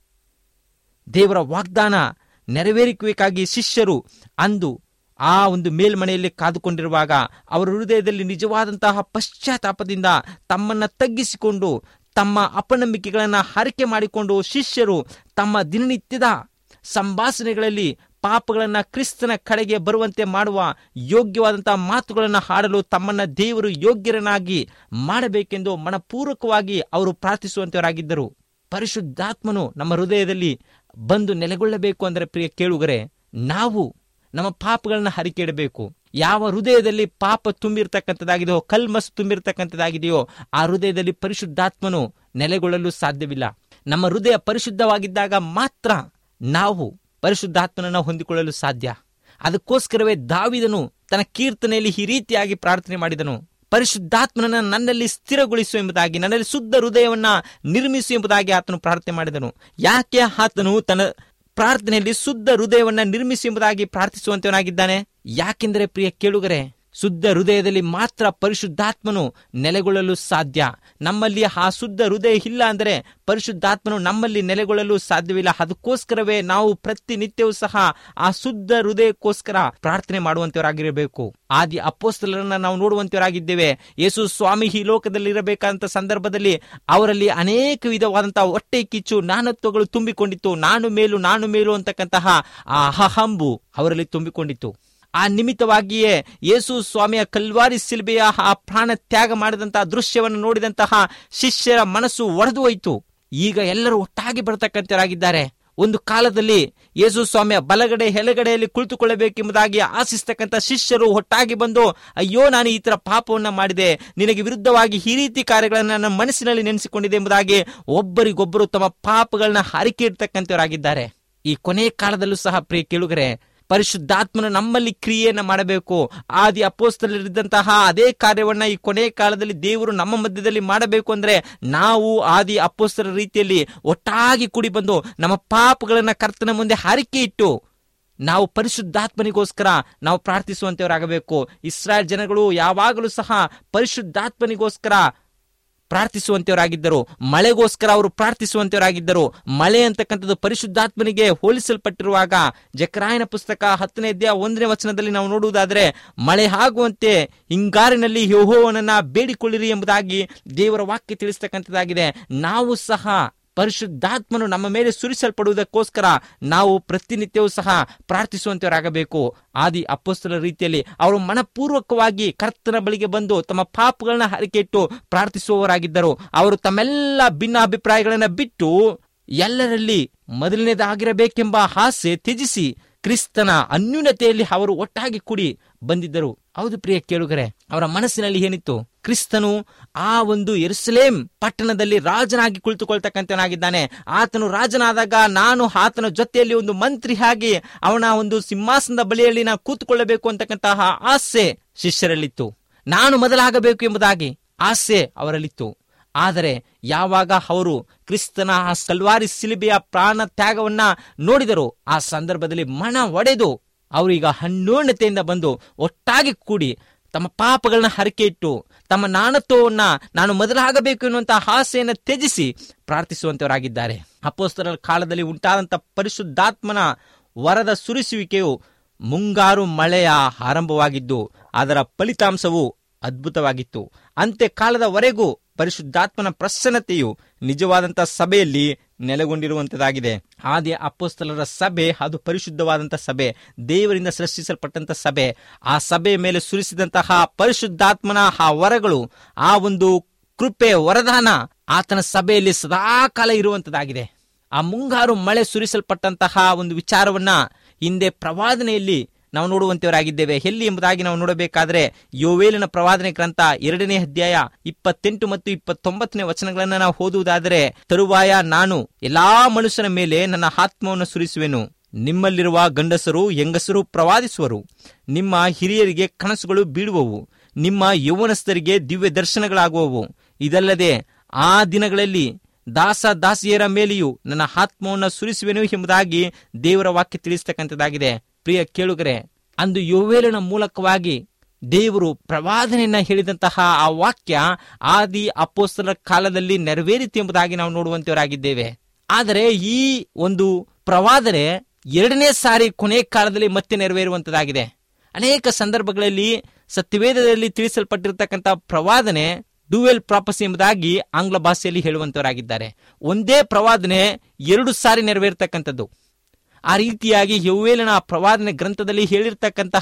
ದೇವರ ವಾಗ್ದಾನ ನೆರವೇರಿಕೆಗಾಗಿ ಶಿಷ್ಯರು ಅಂದು ಆ ಒಂದು ಮೇಲ್ಮನೆಯಲ್ಲಿ ಕಾದುಕೊಂಡಿರುವಾಗ ಅವರ ಹೃದಯದಲ್ಲಿ ನಿಜವಾದಂತಹ ಪಶ್ಚಾತ್ತಾಪದಿಂದ ತಮ್ಮನ್ನ ತಗ್ಗಿಸಿಕೊಂಡು ತಮ್ಮ ಅಪನಂಬಿಕೆಗಳನ್ನು ಹರಕೆ ಮಾಡಿಕೊಂಡು ಶಿಷ್ಯರು ತಮ್ಮ ದಿನನಿತ್ಯದ ಸಂಭಾಷಣೆಗಳಲ್ಲಿ ಪಾಪಗಳನ್ನ ಕ್ರಿಸ್ತನ ಕಡೆಗೆ ಬರುವಂತೆ ಮಾಡುವ ಯೋಗ್ಯವಾದಂತಹ ಮಾತುಗಳನ್ನು ಹಾಡಲು ತಮ್ಮನ್ನ ದೇವರು ಯೋಗ್ಯರನ್ನಾಗಿ ಮಾಡಬೇಕೆಂದು ಮನಪೂರ್ವಕವಾಗಿ ಅವರು ಪ್ರಾರ್ಥಿಸುವಂತವರಾಗಿದ್ದರು ಪರಿಶುದ್ಧಾತ್ಮನು ನಮ್ಮ ಹೃದಯದಲ್ಲಿ ಬಂದು ನೆಲೆಗೊಳ್ಳಬೇಕು ಅಂದರೆ ಪ್ರಿಯ ಕೇಳುಗರೆ ನಾವು ನಮ್ಮ ಪಾಪಗಳನ್ನ ಹರಿಕೆ ಇಡಬೇಕು ಯಾವ ಹೃದಯದಲ್ಲಿ ಪಾಪ ತುಂಬಿರ್ತಕ್ಕಂಥದ್ದಾಗಿದೆಯೋ ಕಲ್ಮಸ್ ತುಂಬಿರ್ತಕ್ಕಂಥದ್ದಾಗಿದೆಯೋ ಆ ಹೃದಯದಲ್ಲಿ ಪರಿಶುದ್ಧಾತ್ಮನು ನೆಲೆಗೊಳ್ಳಲು ಸಾಧ್ಯವಿಲ್ಲ ನಮ್ಮ ಹೃದಯ ಪರಿಶುದ್ಧವಾಗಿದ್ದಾಗ ಮಾತ್ರ ನಾವು ಪರಿಶುದ್ಧಾತ್ಮನನ್ನು ಹೊಂದಿಕೊಳ್ಳಲು ಸಾಧ್ಯ ಅದಕ್ಕೋಸ್ಕರವೇ ದಾವಿದನು ತನ್ನ ಕೀರ್ತನೆಯಲ್ಲಿ ಈ ರೀತಿಯಾಗಿ ಪ್ರಾರ್ಥನೆ ಮಾಡಿದನು ಪರಿಶುದ್ಧಾತ್ಮನನ್ನ ನನ್ನಲ್ಲಿ ಸ್ಥಿರಗೊಳಿಸು ಎಂಬುದಾಗಿ ನನ್ನಲ್ಲಿ ಶುದ್ಧ ಹೃದಯವನ್ನ ನಿರ್ಮಿಸು ಎಂಬುದಾಗಿ ಆತನು ಪ್ರಾರ್ಥನೆ ಮಾಡಿದನು ಯಾಕೆ ಆತನು ತನ್ನ ಪ್ರಾರ್ಥನೆಯಲ್ಲಿ ಶುದ್ಧ ಹೃದಯವನ್ನ ನಿರ್ಮಿಸಿ ಎಂಬುದಾಗಿ ಪ್ರಾರ್ಥಿಸುವಂತವನಾಗಿದ್ದಾನೆ ಯಾಕೆಂದರೆ ಪ್ರಿಯ ಕೇಳುಗರೆ ಶುದ್ಧ ಹೃದಯದಲ್ಲಿ ಮಾತ್ರ ಪರಿಶುದ್ಧಾತ್ಮನು ನೆಲೆಗೊಳ್ಳಲು ಸಾಧ್ಯ ನಮ್ಮಲ್ಲಿ ಆ ಶುದ್ಧ ಹೃದಯ ಇಲ್ಲ ಅಂದರೆ ಪರಿಶುದ್ಧಾತ್ಮನು ನಮ್ಮಲ್ಲಿ ನೆಲೆಗೊಳ್ಳಲು ಸಾಧ್ಯವಿಲ್ಲ ಅದಕ್ಕೋಸ್ಕರವೇ ನಾವು ಪ್ರತಿನಿತ್ಯವೂ ಸಹ ಆ ಶುದ್ಧ ಹೃದಯಕ್ಕೋಸ್ಕರ ಪ್ರಾರ್ಥನೆ ಮಾಡುವಂತವರಾಗಿರಬೇಕು ಆದಿ ಅಪ್ಪೋಸ್ತಲರನ್ನ ನಾವು ನೋಡುವಂತವರಾಗಿದ್ದೇವೆ ಯೇಸು ಸ್ವಾಮಿ ಈ ಲೋಕದಲ್ಲಿ ಇರಬೇಕಂತ ಸಂದರ್ಭದಲ್ಲಿ ಅವರಲ್ಲಿ ಅನೇಕ ವಿಧವಾದಂತಹ ಹೊಟ್ಟೆ ಕಿಚ್ಚು ನಾನತ್ವಗಳು ತುಂಬಿಕೊಂಡಿತ್ತು ನಾನು ಮೇಲು ನಾನು ಮೇಲು ಅಂತಕ್ಕಂತಹ ಆ ಅಹಂಬು ಅವರಲ್ಲಿ ತುಂಬಿಕೊಂಡಿತ್ತು ಆ ನಿಮಿತ್ತವಾಗಿಯೇ ಯೇಸು ಸ್ವಾಮಿಯ ಕಲ್ವಾರಿ ಸಿಲ್ಬೆಯ ಆ ಪ್ರಾಣ ತ್ಯಾಗ ಮಾಡಿದಂತಹ ದೃಶ್ಯವನ್ನು ನೋಡಿದಂತಹ ಶಿಷ್ಯರ ಮನಸ್ಸು ಒಡೆದು ಹೋಯಿತು ಈಗ ಎಲ್ಲರೂ ಒಟ್ಟಾಗಿ ಬರತಕ್ಕಂತರಾಗಿದ್ದಾರೆ ಒಂದು ಕಾಲದಲ್ಲಿ ಯೇಸು ಸ್ವಾಮಿಯ ಬಲಗಡೆ ಎಲೆಗಡೆಯಲ್ಲಿ ಕುಳಿತುಕೊಳ್ಳಬೇಕೆಂಬುದಾಗಿ ಆಶಿಸ್ತಕ್ಕಂಥ ಶಿಷ್ಯರು ಒಟ್ಟಾಗಿ ಬಂದು ಅಯ್ಯೋ ನಾನು ಈ ತರ ಪಾಪವನ್ನ ಮಾಡಿದೆ ನಿನಗೆ ವಿರುದ್ಧವಾಗಿ ಈ ರೀತಿ ಕಾರ್ಯಗಳನ್ನು ನನ್ನ ಮನಸ್ಸಿನಲ್ಲಿ ನೆನೆಸಿಕೊಂಡಿದೆ ಎಂಬುದಾಗಿ ಒಬ್ಬರಿಗೊಬ್ಬರು ತಮ್ಮ ಪಾಪಗಳನ್ನ ಹರಿಕೆ ಇರ್ತಕ್ಕಂಥವರಾಗಿದ್ದಾರೆ ಈ ಕೊನೆ ಕಾಲದಲ್ಲೂ ಸಹ ಪ್ರಿಯ ಕೇಳುಗರೆ ಪರಿಶುದ್ಧಾತ್ಮನ ನಮ್ಮಲ್ಲಿ ಕ್ರಿಯೆಯನ್ನ ಮಾಡಬೇಕು ಆದಿ ಅಪೋಸ್ತಲರಿದ್ದಂತಹ ಅದೇ ಕಾರ್ಯವನ್ನ ಈ ಕೊನೆ ಕಾಲದಲ್ಲಿ ದೇವರು ನಮ್ಮ ಮಧ್ಯದಲ್ಲಿ ಮಾಡಬೇಕು ಅಂದ್ರೆ ನಾವು ಆದಿ ಅಪೋಸ್ತಲ ರೀತಿಯಲ್ಲಿ ಒಟ್ಟಾಗಿ ಕೂಡಿ ಬಂದು ನಮ್ಮ ಪಾಪಗಳನ್ನ ಕರ್ತನ ಮುಂದೆ ಹಾರಿಕೆ ಇಟ್ಟು ನಾವು ಪರಿಶುದ್ಧಾತ್ಮನಿಗೋಸ್ಕರ ನಾವು ಪ್ರಾರ್ಥಿಸುವಂತವರಾಗಬೇಕು ಇಸ್ರಾಯೇಲ್ ಜನಗಳು ಯಾವಾಗಲೂ ಸಹ ಪರಿಶುದ್ಧಾತ್ಮನಿಗೋಸ್ಕರ ಪ್ರಾರ್ಥಿಸುವಂತವರಾಗಿದ್ದರು ಮಳೆಗೋಸ್ಕರ ಅವರು ಪ್ರಾರ್ಥಿಸುವಂತವರಾಗಿದ್ದರು ಮಳೆ ಅಂತಕ್ಕಂಥದ್ದು ಪರಿಶುದ್ಧಾತ್ಮನಿಗೆ ಹೋಲಿಸಲ್ಪಟ್ಟಿರುವಾಗ ಜಕರಾಯನ ಪುಸ್ತಕ ಹತ್ತನೇ ಅಧ್ಯಾಯ ಒಂದನೇ ವಚನದಲ್ಲಿ ನಾವು ನೋಡುವುದಾದರೆ ಮಳೆ ಆಗುವಂತೆ ಹಿಂಗಾರಿನಲ್ಲಿ ಯೆಹೋವನನ್ನ ಬೇಡಿಕೊಳ್ಳಿರಿ ಎಂಬುದಾಗಿ ದೇವರ ವಾಕ್ಯ ತಿಳಿಸ್ತಕ್ಕಂಥದ್ದಾಗಿದೆ ನಾವು ಸಹ ಪರಿಶುದ್ಧಾತ್ಮನು ನಮ್ಮ ಮೇಲೆ ಸುರಿಸಲ್ಪಡುವುದಕ್ಕೋಸ್ಕರ ನಾವು ಪ್ರತಿನಿತ್ಯವೂ ಸಹ ಪ್ರಾರ್ಥಿಸುವಂತವರಾಗಬೇಕು ಆದಿ ಅಪ್ಪಸ್ತಲ ರೀತಿಯಲ್ಲಿ ಅವರು ಮನಪೂರ್ವಕವಾಗಿ ಕರ್ತನ ಬಳಿಗೆ ಬಂದು ತಮ್ಮ ಪಾಪಗಳನ್ನ ಹರಿಕೆ ಇಟ್ಟು ಪ್ರಾರ್ಥಿಸುವವರಾಗಿದ್ದರು ಅವರು ತಮ್ಮೆಲ್ಲ ಭಿನ್ನ ಅಭಿಪ್ರಾಯಗಳನ್ನ ಬಿಟ್ಟು ಎಲ್ಲರಲ್ಲಿ ಮೊದಲನೇದಾಗಿರಬೇಕೆಂಬ ಆಸೆ ತ್ಯಜಿಸಿ ಕ್ರಿಸ್ತನ ಅನ್ಯೂನತೆಯಲ್ಲಿ ಅವರು ಒಟ್ಟಾಗಿ ಕೂಡಿ ಬಂದಿದ್ದರು ಹೌದು ಪ್ರಿಯ ಕೇಳುಗರೆ ಅವರ ಮನಸ್ಸಿನಲ್ಲಿ ಏನಿತ್ತು ಕ್ರಿಸ್ತನು ಆ ಒಂದು ಎರುಸಲೇಂ ಪಟ್ಟಣದಲ್ಲಿ ರಾಜನಾಗಿ ಕುಳಿತುಕೊಳ್ತಕ್ಕಂಥವನಾಗಿದ್ದಾನೆ ಆತನು ರಾಜನಾದಾಗ ನಾನು ಆತನ ಜೊತೆಯಲ್ಲಿ ಒಂದು ಮಂತ್ರಿ ಆಗಿ ಅವನ ಒಂದು ಸಿಂಹಾಸನದ ಬಳಿಯಲ್ಲಿ ನಾನು ಕೂತ್ಕೊಳ್ಳಬೇಕು ಅಂತಕ್ಕಂತಹ ಆಸೆ ಶಿಷ್ಯರಲ್ಲಿತ್ತು ನಾನು ಮೊದಲಾಗಬೇಕು ಎಂಬುದಾಗಿ ಆಸೆ ಅವರಲ್ಲಿತ್ತು ಆದರೆ ಯಾವಾಗ ಅವರು ಕ್ರಿಸ್ತನ ಆ ಕಲ್ವಾರಿ ಸಿಲಿಬೆಯ ಪ್ರಾಣ ತ್ಯಾಗವನ್ನ ನೋಡಿದರು ಆ ಸಂದರ್ಭದಲ್ಲಿ ಮನ ಒಡೆದು ಅವರೀಗ ಹನ್ನೋಣತೆಯಿಂದ ಬಂದು ಒಟ್ಟಾಗಿ ಕೂಡಿ ತಮ್ಮ ಪಾಪಗಳನ್ನ ಹರಕೆ ಇಟ್ಟು ತಮ್ಮ ನಾಣತ್ವವನ್ನ ನಾನು ಮೊದಲಾಗಬೇಕು ಎನ್ನುವಂತಹ ಆಸೆಯನ್ನು ತ್ಯಜಿಸಿ ಪ್ರಾರ್ಥಿಸುವಂತವರಾಗಿದ್ದಾರೆ ಅಪೋಸ್ತರರ ಕಾಲದಲ್ಲಿ ಉಂಟಾದಂಥ ಪರಿಶುದ್ಧಾತ್ಮನ ವರದ ಸುರಿಸುವಿಕೆಯು ಮುಂಗಾರು ಮಳೆಯ ಆರಂಭವಾಗಿದ್ದು ಅದರ ಫಲಿತಾಂಶವು ಅದ್ಭುತವಾಗಿತ್ತು ಅಂತ್ಯ ಕಾಲದವರೆಗೂ ಪರಿಶುದ್ಧಾತ್ಮನ ಪ್ರಸನ್ನತೆಯು ನಿಜವಾದಂಥ ಸಭೆಯಲ್ಲಿ ನೆಲೆಗೊಂಡಿರುವಂತದಾಗಿದೆ ಆದಿ ಅಪ್ಪೋಸ್ತಲರ ಸಭೆ ಅದು ಪರಿಶುದ್ಧವಾದಂಥ ಸಭೆ ದೇವರಿಂದ ಸೃಷ್ಟಿಸಲ್ಪಟ್ಟಂತ ಸಭೆ ಆ ಸಭೆಯ ಮೇಲೆ ಸುರಿಸಿದಂತಹ ಪರಿಶುದ್ಧಾತ್ಮನ ಆ ವರಗಳು ಆ ಒಂದು ಕೃಪೆ ವರದಾನ ಆತನ ಸಭೆಯಲ್ಲಿ ಸದಾಕಾಲ ಇರುವಂತದಾಗಿದೆ ಆ ಮುಂಗಾರು ಮಳೆ ಸುರಿಸಲ್ಪಟ್ಟಂತಹ ಒಂದು ವಿಚಾರವನ್ನ ಹಿಂದೆ ಪ್ರವಾದನೆಯಲ್ಲಿ ನಾವು ನೋಡುವಂತವರಾಗಿದ್ದೇವೆ ಎಲ್ಲಿ ಎಂಬುದಾಗಿ ನಾವು ನೋಡಬೇಕಾದ್ರೆ ಯೋವೇಲಿನ ಪ್ರವಾದನೆ ಗ್ರಂಥ ಎರಡನೇ ಅಧ್ಯಾಯ ಇಪ್ಪತ್ತೆಂಟು ಮತ್ತು ಇಪ್ಪತ್ತೊಂಬತ್ತನೇ ವಚನಗಳನ್ನ ನಾವು ಓದುವುದಾದರೆ ತರುವಾಯ ನಾನು ಎಲ್ಲಾ ಮನುಷ್ಯನ ಮೇಲೆ ನನ್ನ ಆತ್ಮವನ್ನು ಸುರಿಸುವೆನು ನಿಮ್ಮಲ್ಲಿರುವ ಗಂಡಸರು ಹೆಂಗಸರು ಪ್ರವಾದಿಸುವರು ನಿಮ್ಮ ಹಿರಿಯರಿಗೆ ಕನಸುಗಳು ಬೀಳುವವು ನಿಮ್ಮ ಯೌವನಸ್ಥರಿಗೆ ದಿವ್ಯ ದರ್ಶನಗಳಾಗುವವು ಇದಲ್ಲದೆ ಆ ದಿನಗಳಲ್ಲಿ ದಾಸ ದಾಸಿಯರ ಮೇಲೆಯೂ ನನ್ನ ಆತ್ಮವನ್ನು ಸುರಿಸುವೆನು ಎಂಬುದಾಗಿ ದೇವರ ವಾಕ್ಯ ತಿಳಿಸ್ತಕ್ಕಂಥದ್ದಾಗಿದೆ ಪ್ರಿಯ ಕೇಳುಗರೆ ಅಂದು ಯೋವೇಲನ ಮೂಲಕವಾಗಿ ದೇವರು ಪ್ರವಾದನೆಯನ್ನ ಹೇಳಿದಂತಹ ಆ ವಾಕ್ಯ ಆದಿ ಅಪ್ಪೋಸ್ತಲರ ಕಾಲದಲ್ಲಿ ನೆರವೇರಿತು ಎಂಬುದಾಗಿ ನಾವು ನೋಡುವಂತವರಾಗಿದ್ದೇವೆ ಆದರೆ ಈ ಒಂದು ಪ್ರವಾದನೆ ಎರಡನೇ ಸಾರಿ ಕೊನೆ ಕಾಲದಲ್ಲಿ ಮತ್ತೆ ನೆರವೇರುವಂತದಾಗಿದೆ ಅನೇಕ ಸಂದರ್ಭಗಳಲ್ಲಿ ಸತ್ಯವೇದದಲ್ಲಿ ತಿಳಿಸಲ್ಪಟ್ಟಿರತಕ್ಕಂಥ ಪ್ರವಾದನೆ ಡುವೆಲ್ ಪ್ರಾಪಸಿ ಎಂಬುದಾಗಿ ಆಂಗ್ಲ ಭಾಷೆಯಲ್ಲಿ ಹೇಳುವಂತವರಾಗಿದ್ದಾರೆ ಒಂದೇ ಪ್ರವಾದನೆ ಎರಡು ಸಾರಿ ನೆರವೇರ್ತಕ್ಕಂಥದ್ದು ಆ ರೀತಿಯಾಗಿ ಯೌವೇಲನ ಪ್ರವಾದನೆ ಗ್ರಂಥದಲ್ಲಿ ಹೇಳಿರ್ತಕ್ಕಂತಹ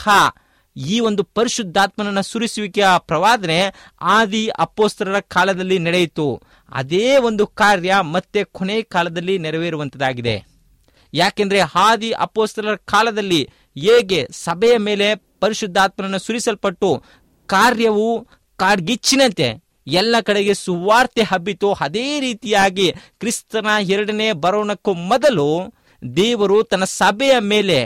ಈ ಒಂದು ಪರಿಶುದ್ಧಾತ್ಮನನ್ನ ಸುರಿಸುವಿಕೆಯ ಪ್ರವಾದನೆ ಆದಿ ಅಪ್ಪೋಸ್ತರರ ಕಾಲದಲ್ಲಿ ನಡೆಯಿತು ಅದೇ ಒಂದು ಕಾರ್ಯ ಮತ್ತೆ ಕೊನೆ ಕಾಲದಲ್ಲಿ ನೆರವೇರುವಂತದಾಗಿದೆ ಯಾಕೆಂದ್ರೆ ಆದಿ ಅಪ್ಪೋಸ್ತರರ ಕಾಲದಲ್ಲಿ ಹೇಗೆ ಸಭೆಯ ಮೇಲೆ ಪರಿಶುದ್ಧಾತ್ಮನನ್ನು ಸುರಿಸಲ್ಪಟ್ಟು ಕಾರ್ಯವು ಕಾಡ್ಗಿಚ್ಚಿನಂತೆ ಎಲ್ಲ ಕಡೆಗೆ ಸುವಾರ್ತೆ ಹಬ್ಬಿತು ಅದೇ ರೀತಿಯಾಗಿ ಕ್ರಿಸ್ತನ ಎರಡನೇ ಬರೋಣಕ್ಕೂ ಮೊದಲು ದೇವರು ತನ್ನ ಸಭೆಯ ಮೇಲೆ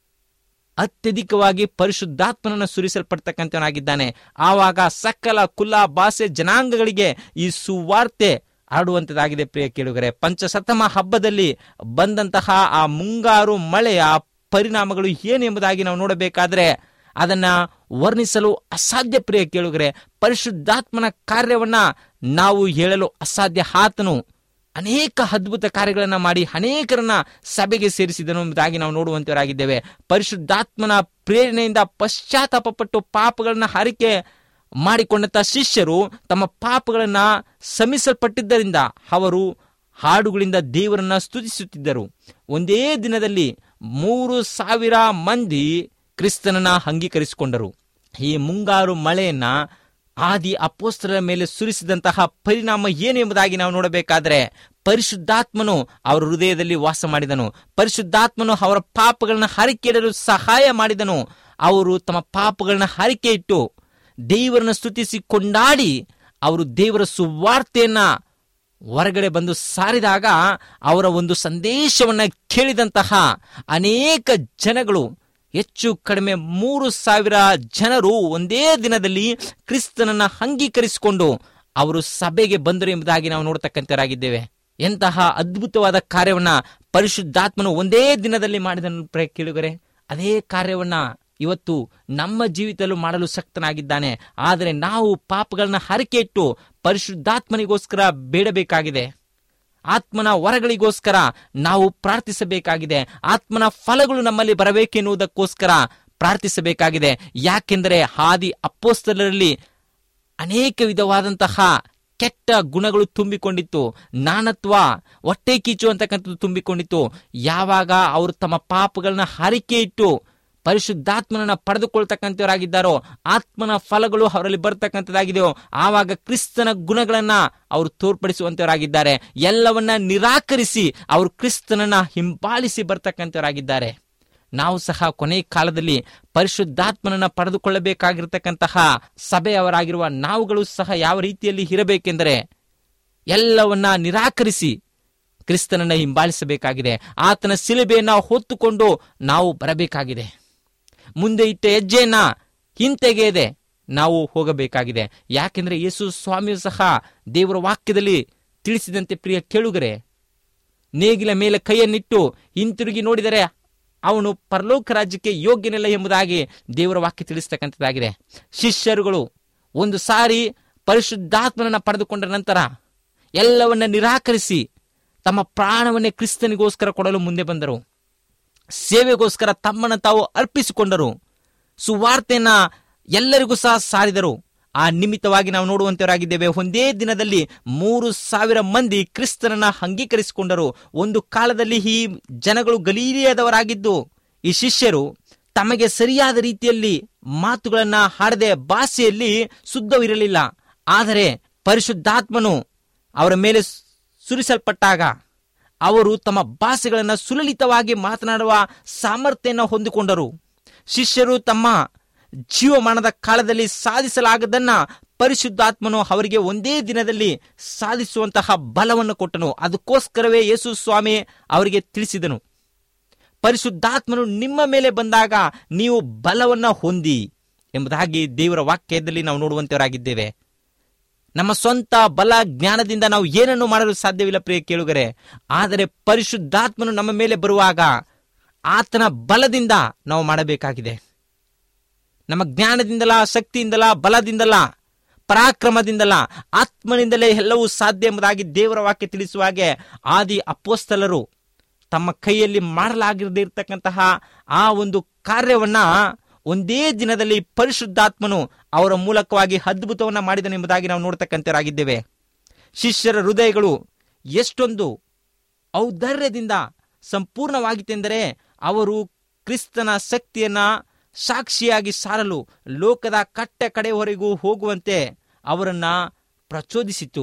ಅತ್ಯಧಿಕವಾಗಿ ಪರಿಶುದ್ಧಾತ್ಮನನ್ನು ಸುರಿಸಲ್ಪಡ್ತಕ್ಕಂಥವನಾಗಿದ್ದಾನೆ ಆವಾಗ ಸಕಲ ಕುಲ ಭಾಷೆ ಜನಾಂಗಗಳಿಗೆ ಈ ಸುವಾರ್ತೆ ಆಡುವಂತದಾಗಿದೆ ಪ್ರಿಯ ಕೇಳುಗರೆ ಪಂಚಸತಮ ಹಬ್ಬದಲ್ಲಿ ಬಂದಂತಹ ಆ ಮುಂಗಾರು ಮಳೆಯ ಪರಿಣಾಮಗಳು ಏನು ಎಂಬುದಾಗಿ ನಾವು ನೋಡಬೇಕಾದ್ರೆ ಅದನ್ನ ವರ್ಣಿಸಲು ಅಸಾಧ್ಯ ಪ್ರಿಯ ಕೇಳುಗರೆ ಪರಿಶುದ್ಧಾತ್ಮನ ಕಾರ್ಯವನ್ನ ನಾವು ಹೇಳಲು ಅಸಾಧ್ಯ ಆತನು ಅನೇಕ ಅದ್ಭುತ ಕಾರ್ಯಗಳನ್ನ ಮಾಡಿ ಅನೇಕರನ್ನ ಸಭೆಗೆ ಸೇರಿಸಿದನು ಎಂಬುದಾಗಿ ನಾವು ನೋಡುವಂತವರಾಗಿದ್ದೇವೆ ಪರಿಶುದ್ಧಾತ್ಮನ ಪ್ರೇರಣೆಯಿಂದ ಪಶ್ಚಾತ್ತಾಪಪಟ್ಟು ಪಾಪಗಳನ್ನ ಹರಿಕೆ ಮಾಡಿಕೊಂಡಂತ ಶಿಷ್ಯರು ತಮ್ಮ ಪಾಪಗಳನ್ನ ಸಮಿಸಲ್ಪಟ್ಟಿದ್ದರಿಂದ ಅವರು ಹಾಡುಗಳಿಂದ ದೇವರನ್ನ ಸ್ತುತಿಸುತ್ತಿದ್ದರು ಒಂದೇ ದಿನದಲ್ಲಿ ಮೂರು ಸಾವಿರ ಮಂದಿ ಕ್ರಿಸ್ತನನ್ನ ಅಂಗೀಕರಿಸಿಕೊಂಡರು ಈ ಮುಂಗಾರು ಮಳೆಯನ್ನ ಆದಿ ಅಪೋಸ್ತರ ಮೇಲೆ ಸುರಿಸಿದಂತಹ ಪರಿಣಾಮ ಏನು ಎಂಬುದಾಗಿ ನಾವು ನೋಡಬೇಕಾದ್ರೆ ಪರಿಶುದ್ಧಾತ್ಮನು ಅವರ ಹೃದಯದಲ್ಲಿ ವಾಸ ಮಾಡಿದನು ಪರಿಶುದ್ಧಾತ್ಮನು ಅವರ ಪಾಪಗಳನ್ನ ಹರಿಕೆಯಿಡಲು ಸಹಾಯ ಮಾಡಿದನು ಅವರು ತಮ್ಮ ಪಾಪಗಳನ್ನ ಹರಿಕೆ ಇಟ್ಟು ದೇವರನ್ನ ಸ್ತುತಿಸಿ ಕೊಂಡಾಡಿ ಅವರು ದೇವರ ಸುವಾರ್ತೆಯನ್ನ ಹೊರಗಡೆ ಬಂದು ಸಾರಿದಾಗ ಅವರ ಒಂದು ಸಂದೇಶವನ್ನ ಕೇಳಿದಂತಹ ಅನೇಕ ಜನಗಳು ಹೆಚ್ಚು ಕಡಿಮೆ ಮೂರು ಸಾವಿರ ಜನರು ಒಂದೇ ದಿನದಲ್ಲಿ ಕ್ರಿಸ್ತನನ್ನ ಅಂಗೀಕರಿಸಿಕೊಂಡು ಅವರು ಸಭೆಗೆ ಬಂದರು ಎಂಬುದಾಗಿ ನಾವು ನೋಡ್ತಕ್ಕಂಥವರಾಗಿದ್ದೇವೆ ಎಂತಹ ಅದ್ಭುತವಾದ ಕಾರ್ಯವನ್ನ ಪರಿಶುದ್ಧಾತ್ಮನು ಒಂದೇ ದಿನದಲ್ಲಿ ಮಾಡಿದನು ಪ್ರ ಕೇಳುಗರೆ ಅದೇ ಕಾರ್ಯವನ್ನ ಇವತ್ತು ನಮ್ಮ ಜೀವಿತದಲ್ಲೂ ಮಾಡಲು ಶಕ್ತನಾಗಿದ್ದಾನೆ ಆದರೆ ನಾವು ಪಾಪಗಳನ್ನ ಹರಕೆ ಇಟ್ಟು ಪರಿಶುದ್ಧಾತ್ಮನಿಗೋಸ್ಕರ ಬೇಡಬೇಕಾಗಿದೆ ಆತ್ಮನ ವರಗಳಿಗೋಸ್ಕರ ನಾವು ಪ್ರಾರ್ಥಿಸಬೇಕಾಗಿದೆ ಆತ್ಮನ ಫಲಗಳು ನಮ್ಮಲ್ಲಿ ಬರಬೇಕೆನ್ನುವುದಕ್ಕೋಸ್ಕರ ಪ್ರಾರ್ಥಿಸಬೇಕಾಗಿದೆ ಯಾಕೆಂದರೆ ಹಾದಿ ಅಪ್ಪೋಸ್ತಲರಲ್ಲಿ ಅನೇಕ ವಿಧವಾದಂತಹ ಕೆಟ್ಟ ಗುಣಗಳು ತುಂಬಿಕೊಂಡಿತ್ತು ನಾನತ್ವ ಹೊಟ್ಟೆ ಕೀಚು ಅಂತಕ್ಕಂಥದ್ದು ತುಂಬಿಕೊಂಡಿತ್ತು ಯಾವಾಗ ಅವರು ತಮ್ಮ ಪಾಪಗಳನ್ನ ಹರಿಕೆ ಇಟ್ಟು ಪರಿಶುದ್ಧಾತ್ಮನನ್ನ ಪಡೆದುಕೊಳ್ತಕ್ಕಂಥವರಾಗಿದ್ದಾರೋ ಆತ್ಮನ ಫಲಗಳು ಅವರಲ್ಲಿ ಬರ್ತಕ್ಕಂಥದ್ದಾಗಿದೆಯೋ ಆವಾಗ ಕ್ರಿಸ್ತನ ಗುಣಗಳನ್ನ ಅವರು ತೋರ್ಪಡಿಸುವಂತವರಾಗಿದ್ದಾರೆ ಎಲ್ಲವನ್ನ ನಿರಾಕರಿಸಿ ಅವರು ಕ್ರಿಸ್ತನನ್ನ ಹಿಂಬಾಲಿಸಿ ಬರ್ತಕ್ಕಂಥವರಾಗಿದ್ದಾರೆ ನಾವು ಸಹ ಕೊನೆ ಕಾಲದಲ್ಲಿ ಪರಿಶುದ್ಧಾತ್ಮನನ್ನ ಪಡೆದುಕೊಳ್ಳಬೇಕಾಗಿರ್ತಕ್ಕಂತಹ ಸಭೆಯವರಾಗಿರುವ ನಾವುಗಳು ಸಹ ಯಾವ ರೀತಿಯಲ್ಲಿ ಇರಬೇಕೆಂದರೆ ಎಲ್ಲವನ್ನ ನಿರಾಕರಿಸಿ ಕ್ರಿಸ್ತನನ್ನ ಹಿಂಬಾಲಿಸಬೇಕಾಗಿದೆ ಆತನ ಸಿಲುಬೆಯನ್ನ ಹೊತ್ತುಕೊಂಡು ನಾವು ಬರಬೇಕಾಗಿದೆ ಮುಂದೆ ಇಟ್ಟ ಹೆಜ್ಜೆಯನ್ನ ಹಿಂತೆಗೆಯದೆ ನಾವು ಹೋಗಬೇಕಾಗಿದೆ ಯಾಕೆಂದ್ರೆ ಯೇಸು ಸ್ವಾಮಿಯು ಸಹ ದೇವರ ವಾಕ್ಯದಲ್ಲಿ ತಿಳಿಸಿದಂತೆ ಪ್ರಿಯ ಕೇಳುಗರೆ ನೇಗಿಲ ಮೇಲೆ ಕೈಯನ್ನಿಟ್ಟು ಹಿಂತಿರುಗಿ ನೋಡಿದರೆ ಅವನು ಪರಲೋಕ ರಾಜ್ಯಕ್ಕೆ ಯೋಗ್ಯನಿಲ್ಲ ಎಂಬುದಾಗಿ ದೇವರ ವಾಕ್ಯ ತಿಳಿಸ್ತಕ್ಕಂಥದ್ದಾಗಿದೆ ಶಿಷ್ಯರುಗಳು ಒಂದು ಸಾರಿ ಪರಿಶುದ್ಧಾತ್ಮನನ್ನ ಪಡೆದುಕೊಂಡ ನಂತರ ಎಲ್ಲವನ್ನ ನಿರಾಕರಿಸಿ ತಮ್ಮ ಪ್ರಾಣವನ್ನೇ ಕ್ರಿಸ್ತನಿಗೋಸ್ಕರ ಕೊಡಲು ಮುಂದೆ ಬಂದರು ಸೇವೆಗೋಸ್ಕರ ತಮ್ಮನ್ನು ತಾವು ಅರ್ಪಿಸಿಕೊಂಡರು ಸುವಾರ್ತೆಯನ್ನ ಎಲ್ಲರಿಗೂ ಸಹ ಸಾರಿದರು ಆ ನಿಮಿತ್ತವಾಗಿ ನಾವು ನೋಡುವಂತವರಾಗಿದ್ದೇವೆ ಒಂದೇ ದಿನದಲ್ಲಿ ಮೂರು ಸಾವಿರ ಮಂದಿ ಕ್ರಿಸ್ತನನ್ನ ಅಂಗೀಕರಿಸಿಕೊಂಡರು ಒಂದು ಕಾಲದಲ್ಲಿ ಈ ಜನಗಳು ಗಲೀಲಿಯದವರಾಗಿದ್ದು ಈ ಶಿಷ್ಯರು ತಮಗೆ ಸರಿಯಾದ ರೀತಿಯಲ್ಲಿ ಮಾತುಗಳನ್ನ ಹಾಡದೆ ಭಾಷೆಯಲ್ಲಿ ಶುದ್ಧವಿರಲಿಲ್ಲ ಆದರೆ ಪರಿಶುದ್ಧಾತ್ಮನು ಅವರ ಮೇಲೆ ಸುರಿಸಲ್ಪಟ್ಟಾಗ ಅವರು ತಮ್ಮ ಭಾಷೆಗಳನ್ನು ಸುಲಲಿತವಾಗಿ ಮಾತನಾಡುವ ಸಾಮರ್ಥ್ಯವನ್ನು ಹೊಂದಿಕೊಂಡರು ಶಿಷ್ಯರು ತಮ್ಮ ಜೀವಮಾನದ ಕಾಲದಲ್ಲಿ ಸಾಧಿಸಲಾಗದನ್ನ ಪರಿಶುದ್ಧಾತ್ಮನು ಅವರಿಗೆ ಒಂದೇ ದಿನದಲ್ಲಿ ಸಾಧಿಸುವಂತಹ ಬಲವನ್ನು ಕೊಟ್ಟನು ಅದಕ್ಕೋಸ್ಕರವೇ ಯೇಸು ಸ್ವಾಮಿ ಅವರಿಗೆ ತಿಳಿಸಿದನು ಪರಿಶುದ್ಧಾತ್ಮನು ನಿಮ್ಮ ಮೇಲೆ ಬಂದಾಗ ನೀವು ಬಲವನ್ನ ಹೊಂದಿ ಎಂಬುದಾಗಿ ದೇವರ ವಾಕ್ಯದಲ್ಲಿ ನಾವು ನೋಡುವಂತವರಾಗಿದ್ದೇವೆ ನಮ್ಮ ಸ್ವಂತ ಬಲ ಜ್ಞಾನದಿಂದ ನಾವು ಏನನ್ನು ಮಾಡಲು ಸಾಧ್ಯವಿಲ್ಲ ಪ್ರಿಯ ಕೇಳುಗರೆ ಆದರೆ ಪರಿಶುದ್ಧಾತ್ಮನು ನಮ್ಮ ಮೇಲೆ ಬರುವಾಗ ಆತನ ಬಲದಿಂದ ನಾವು ಮಾಡಬೇಕಾಗಿದೆ ನಮ್ಮ ಜ್ಞಾನದಿಂದಲ ಶಕ್ತಿಯಿಂದಲ ಬಲದಿಂದಲ ಪರಾಕ್ರಮದಿಂದಲ ಆತ್ಮನಿಂದಲೇ ಎಲ್ಲವೂ ಸಾಧ್ಯ ಎಂಬುದಾಗಿ ದೇವರ ವಾಕ್ಯ ತಿಳಿಸುವ ಹಾಗೆ ಆದಿ ಅಪ್ಪೋಸ್ತಲರು ತಮ್ಮ ಕೈಯಲ್ಲಿ ಮಾಡಲಾಗಿರದೇ ಇರತಕ್ಕಂತಹ ಆ ಒಂದು ಕಾರ್ಯವನ್ನ ಒಂದೇ ದಿನದಲ್ಲಿ ಪರಿಶುದ್ಧಾತ್ಮನು ಅವರ ಮೂಲಕವಾಗಿ ಅದ್ಭುತವನ್ನ ಮಾಡಿದನು ಎಂಬುದಾಗಿ ನಾವು ನೋಡ್ತಕ್ಕಂಥವರಾಗಿದ್ದೇವೆ ಶಿಷ್ಯರ ಹೃದಯಗಳು ಎಷ್ಟೊಂದು ಔದಾರ್ಯದಿಂದ ಸಂಪೂರ್ಣವಾಗಿತ್ತೆಂದರೆ ಅವರು ಕ್ರಿಸ್ತನ ಶಕ್ತಿಯನ್ನ ಸಾಕ್ಷಿಯಾಗಿ ಸಾರಲು ಲೋಕದ ಕಟ್ಟ ಕಡೆಯವರೆಗೂ ಹೋಗುವಂತೆ ಅವರನ್ನ ಪ್ರಚೋದಿಸಿತು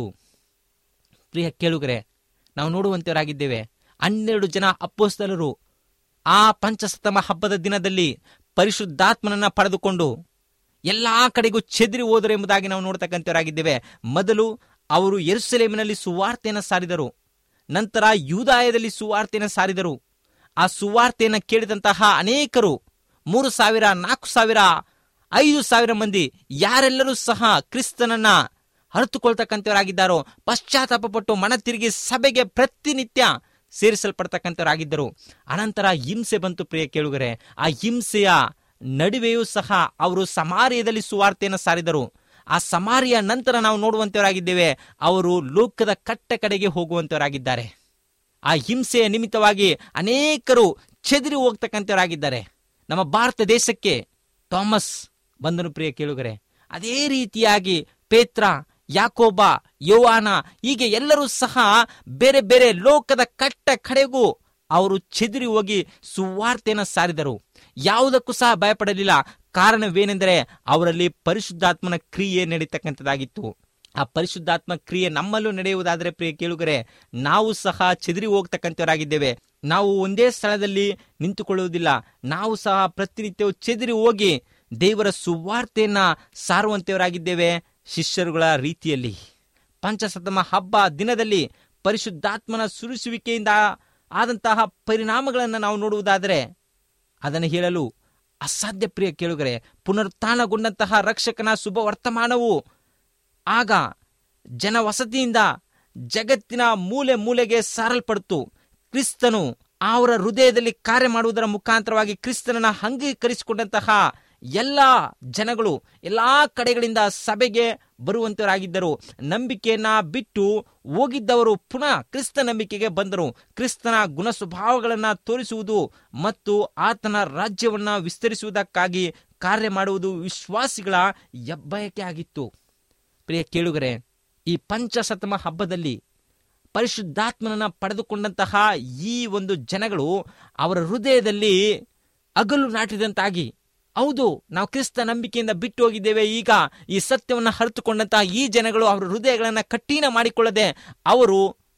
ಪ್ರಿಯ ಕೇಳುಗರೆ ನಾವು ನೋಡುವಂತವರಾಗಿದ್ದೇವೆ ಹನ್ನೆರಡು ಜನ ಅಪ್ಪೋಸ್ತಲರು ಆ ಪಂಚಸತಮ ಹಬ್ಬದ ದಿನದಲ್ಲಿ ಪರಿಶುದ್ಧಾತ್ಮನನ್ನ ಪಡೆದುಕೊಂಡು ಎಲ್ಲಾ ಕಡೆಗೂ ಚೆದರಿ ಹೋದರು ಎಂಬುದಾಗಿ ನಾವು ನೋಡ್ತಕ್ಕಂಥವರಾಗಿದ್ದೇವೆ ಮೊದಲು ಅವರು ಎರುಸಲೇಮಿನಲ್ಲಿ ಸುವಾರ್ತೆಯನ್ನು ಸಾರಿದರು ನಂತರ ಯೂದಾಯದಲ್ಲಿ ಸುವಾರ್ತೆಯನ್ನು ಸಾರಿದರು ಆ ಸುವಾರ್ತೆಯನ್ನು ಕೇಳಿದಂತಹ ಅನೇಕರು ಮೂರು ಸಾವಿರ ನಾಲ್ಕು ಸಾವಿರ ಐದು ಸಾವಿರ ಮಂದಿ ಯಾರೆಲ್ಲರೂ ಸಹ ಕ್ರಿಸ್ತನನ್ನ ಅರಿತುಕೊಳ್ತಕ್ಕಂಥವರಾಗಿದ್ದಾರೋ ಪಶ್ಚಾತ್ತಾಪಪಟ್ಟು ಮನ ತಿರುಗಿ ಸಭೆಗೆ ಪ್ರತಿನಿತ್ಯ ಸೇರಿಸಲ್ಪಡ್ತಕ್ಕಂಥವರಾಗಿದ್ದರು ಅನಂತರ ಹಿಂಸೆ ಬಂತು ಪ್ರಿಯ ಕೇಳುಗರೆ ಆ ಹಿಂಸೆಯ ನಡುವೆಯೂ ಸಹ ಅವರು ಸಮಾರ್ಯದಲ್ಲಿ ಸುವಾರ್ತೆಯನ್ನು ಸಾರಿದರು ಆ ಸಮಾರಿಯ ನಂತರ ನಾವು ನೋಡುವಂತವರಾಗಿದ್ದೇವೆ ಅವರು ಲೋಕದ ಕಟ್ಟ ಕಡೆಗೆ ಹೋಗುವಂತವರಾಗಿದ್ದಾರೆ ಆ ಹಿಂಸೆಯ ನಿಮಿತ್ತವಾಗಿ ಅನೇಕರು ಚೆದರಿ ಹೋಗ್ತಕ್ಕಂಥವರಾಗಿದ್ದಾರೆ ನಮ್ಮ ಭಾರತ ದೇಶಕ್ಕೆ ಥಾಮಸ್ ಬಂದನು ಪ್ರಿಯ ಕೇಳುಗರೆ ಅದೇ ರೀತಿಯಾಗಿ ಪೇತ್ರ ಯಾಕೋಬ ಯೋವಾನ ಹೀಗೆ ಎಲ್ಲರೂ ಸಹ ಬೇರೆ ಬೇರೆ ಲೋಕದ ಕಟ್ಟ ಕಡೆಗೂ ಅವರು ಚೆದರಿ ಹೋಗಿ ಸುವಾರ್ತೆಯನ್ನು ಸಾರಿದರು ಯಾವುದಕ್ಕೂ ಸಹ ಭಯಪಡಲಿಲ್ಲ ಕಾರಣವೇನೆಂದರೆ ಅವರಲ್ಲಿ ಪರಿಶುದ್ಧಾತ್ಮನ ಕ್ರಿಯೆ ನಡೀತಕ್ಕಂಥದ್ದಾಗಿತ್ತು ಆ ಪರಿಶುದ್ಧಾತ್ಮ ಕ್ರಿಯೆ ನಮ್ಮಲ್ಲೂ ನಡೆಯುವುದಾದರೆ ಪ್ರಿಯ ಕೇಳುಗರೆ ನಾವು ಸಹ ಚೆದರಿ ಹೋಗ್ತಕ್ಕಂಥವರಾಗಿದ್ದೇವೆ ನಾವು ಒಂದೇ ಸ್ಥಳದಲ್ಲಿ ನಿಂತುಕೊಳ್ಳುವುದಿಲ್ಲ ನಾವು ಸಹ ಪ್ರತಿನಿತ್ಯವೂ ಚೆದರಿ ಹೋಗಿ ದೇವರ ಸುವಾರ್ತೆಯನ್ನ ಸಾರುವಂತವರಾಗಿದ್ದೇವೆ ಶಿಷ್ಯರುಗಳ ರೀತಿಯಲ್ಲಿ ಪಂಚಸತಮ ಹಬ್ಬ ದಿನದಲ್ಲಿ ಪರಿಶುದ್ಧಾತ್ಮನ ಸುರಿಸುವಿಕೆಯಿಂದ ಆದಂತಹ ಪರಿಣಾಮಗಳನ್ನು ನಾವು ನೋಡುವುದಾದರೆ ಅದನ್ನು ಹೇಳಲು ಅಸಾಧ್ಯ ಪ್ರಿಯ ಕೇಳುಗರೆ ಪುನರುತ್ಥಾನಗೊಂಡಂತಹ ರಕ್ಷಕನ ಶುಭ ವರ್ತಮಾನವು ಆಗ ಜನವಸತಿಯಿಂದ ಜಗತ್ತಿನ ಮೂಲೆ ಮೂಲೆಗೆ ಸಾರಲ್ಪಡ್ತು ಕ್ರಿಸ್ತನು ಅವರ ಹೃದಯದಲ್ಲಿ ಕಾರ್ಯ ಮಾಡುವುದರ ಮುಖಾಂತರವಾಗಿ ಕ್ರಿಸ್ತನನ್ನ ಅಂಗೀಕರಿಸಿಕೊಂಡಂತಹ ಎಲ್ಲ ಜನಗಳು ಎಲ್ಲಾ ಕಡೆಗಳಿಂದ ಸಭೆಗೆ ಬರುವಂತವರಾಗಿದ್ದರು ನಂಬಿಕೆಯನ್ನ ಬಿಟ್ಟು ಹೋಗಿದ್ದವರು ಪುನಃ ಕ್ರಿಸ್ತ ನಂಬಿಕೆಗೆ ಬಂದರು ಕ್ರಿಸ್ತನ ಗುಣ ಸ್ವಭಾವಗಳನ್ನ ತೋರಿಸುವುದು ಮತ್ತು ಆತನ ರಾಜ್ಯವನ್ನ ವಿಸ್ತರಿಸುವುದಕ್ಕಾಗಿ ಕಾರ್ಯ ಮಾಡುವುದು ವಿಶ್ವಾಸಿಗಳ ಹೆಬ್ಬಯಕೆ ಆಗಿತ್ತು ಪ್ರಿಯ ಕೇಳುಗರೆ ಈ ಪಂಚಸತಮ ಹಬ್ಬದಲ್ಲಿ ಪರಿಶುದ್ಧಾತ್ಮನನ್ನ ಪಡೆದುಕೊಂಡಂತಹ ಈ ಒಂದು ಜನಗಳು ಅವರ ಹೃದಯದಲ್ಲಿ ಅಗಲು ನಾಟಿದಂತಾಗಿ ಹೌದು ನಾವು ಕ್ರಿಸ್ತ ನಂಬಿಕೆಯಿಂದ ಬಿಟ್ಟು ಹೋಗಿದ್ದೇವೆ ಈಗ ಈ ಸತ್ಯವನ್ನು ಅರಿತುಕೊಂಡಂತಹ ಈ ಜನಗಳು ಅವರ ಹೃದಯಗಳನ್ನು ಕಠಿಣ ಮಾಡಿಕೊಳ್ಳದೆ ಅವರು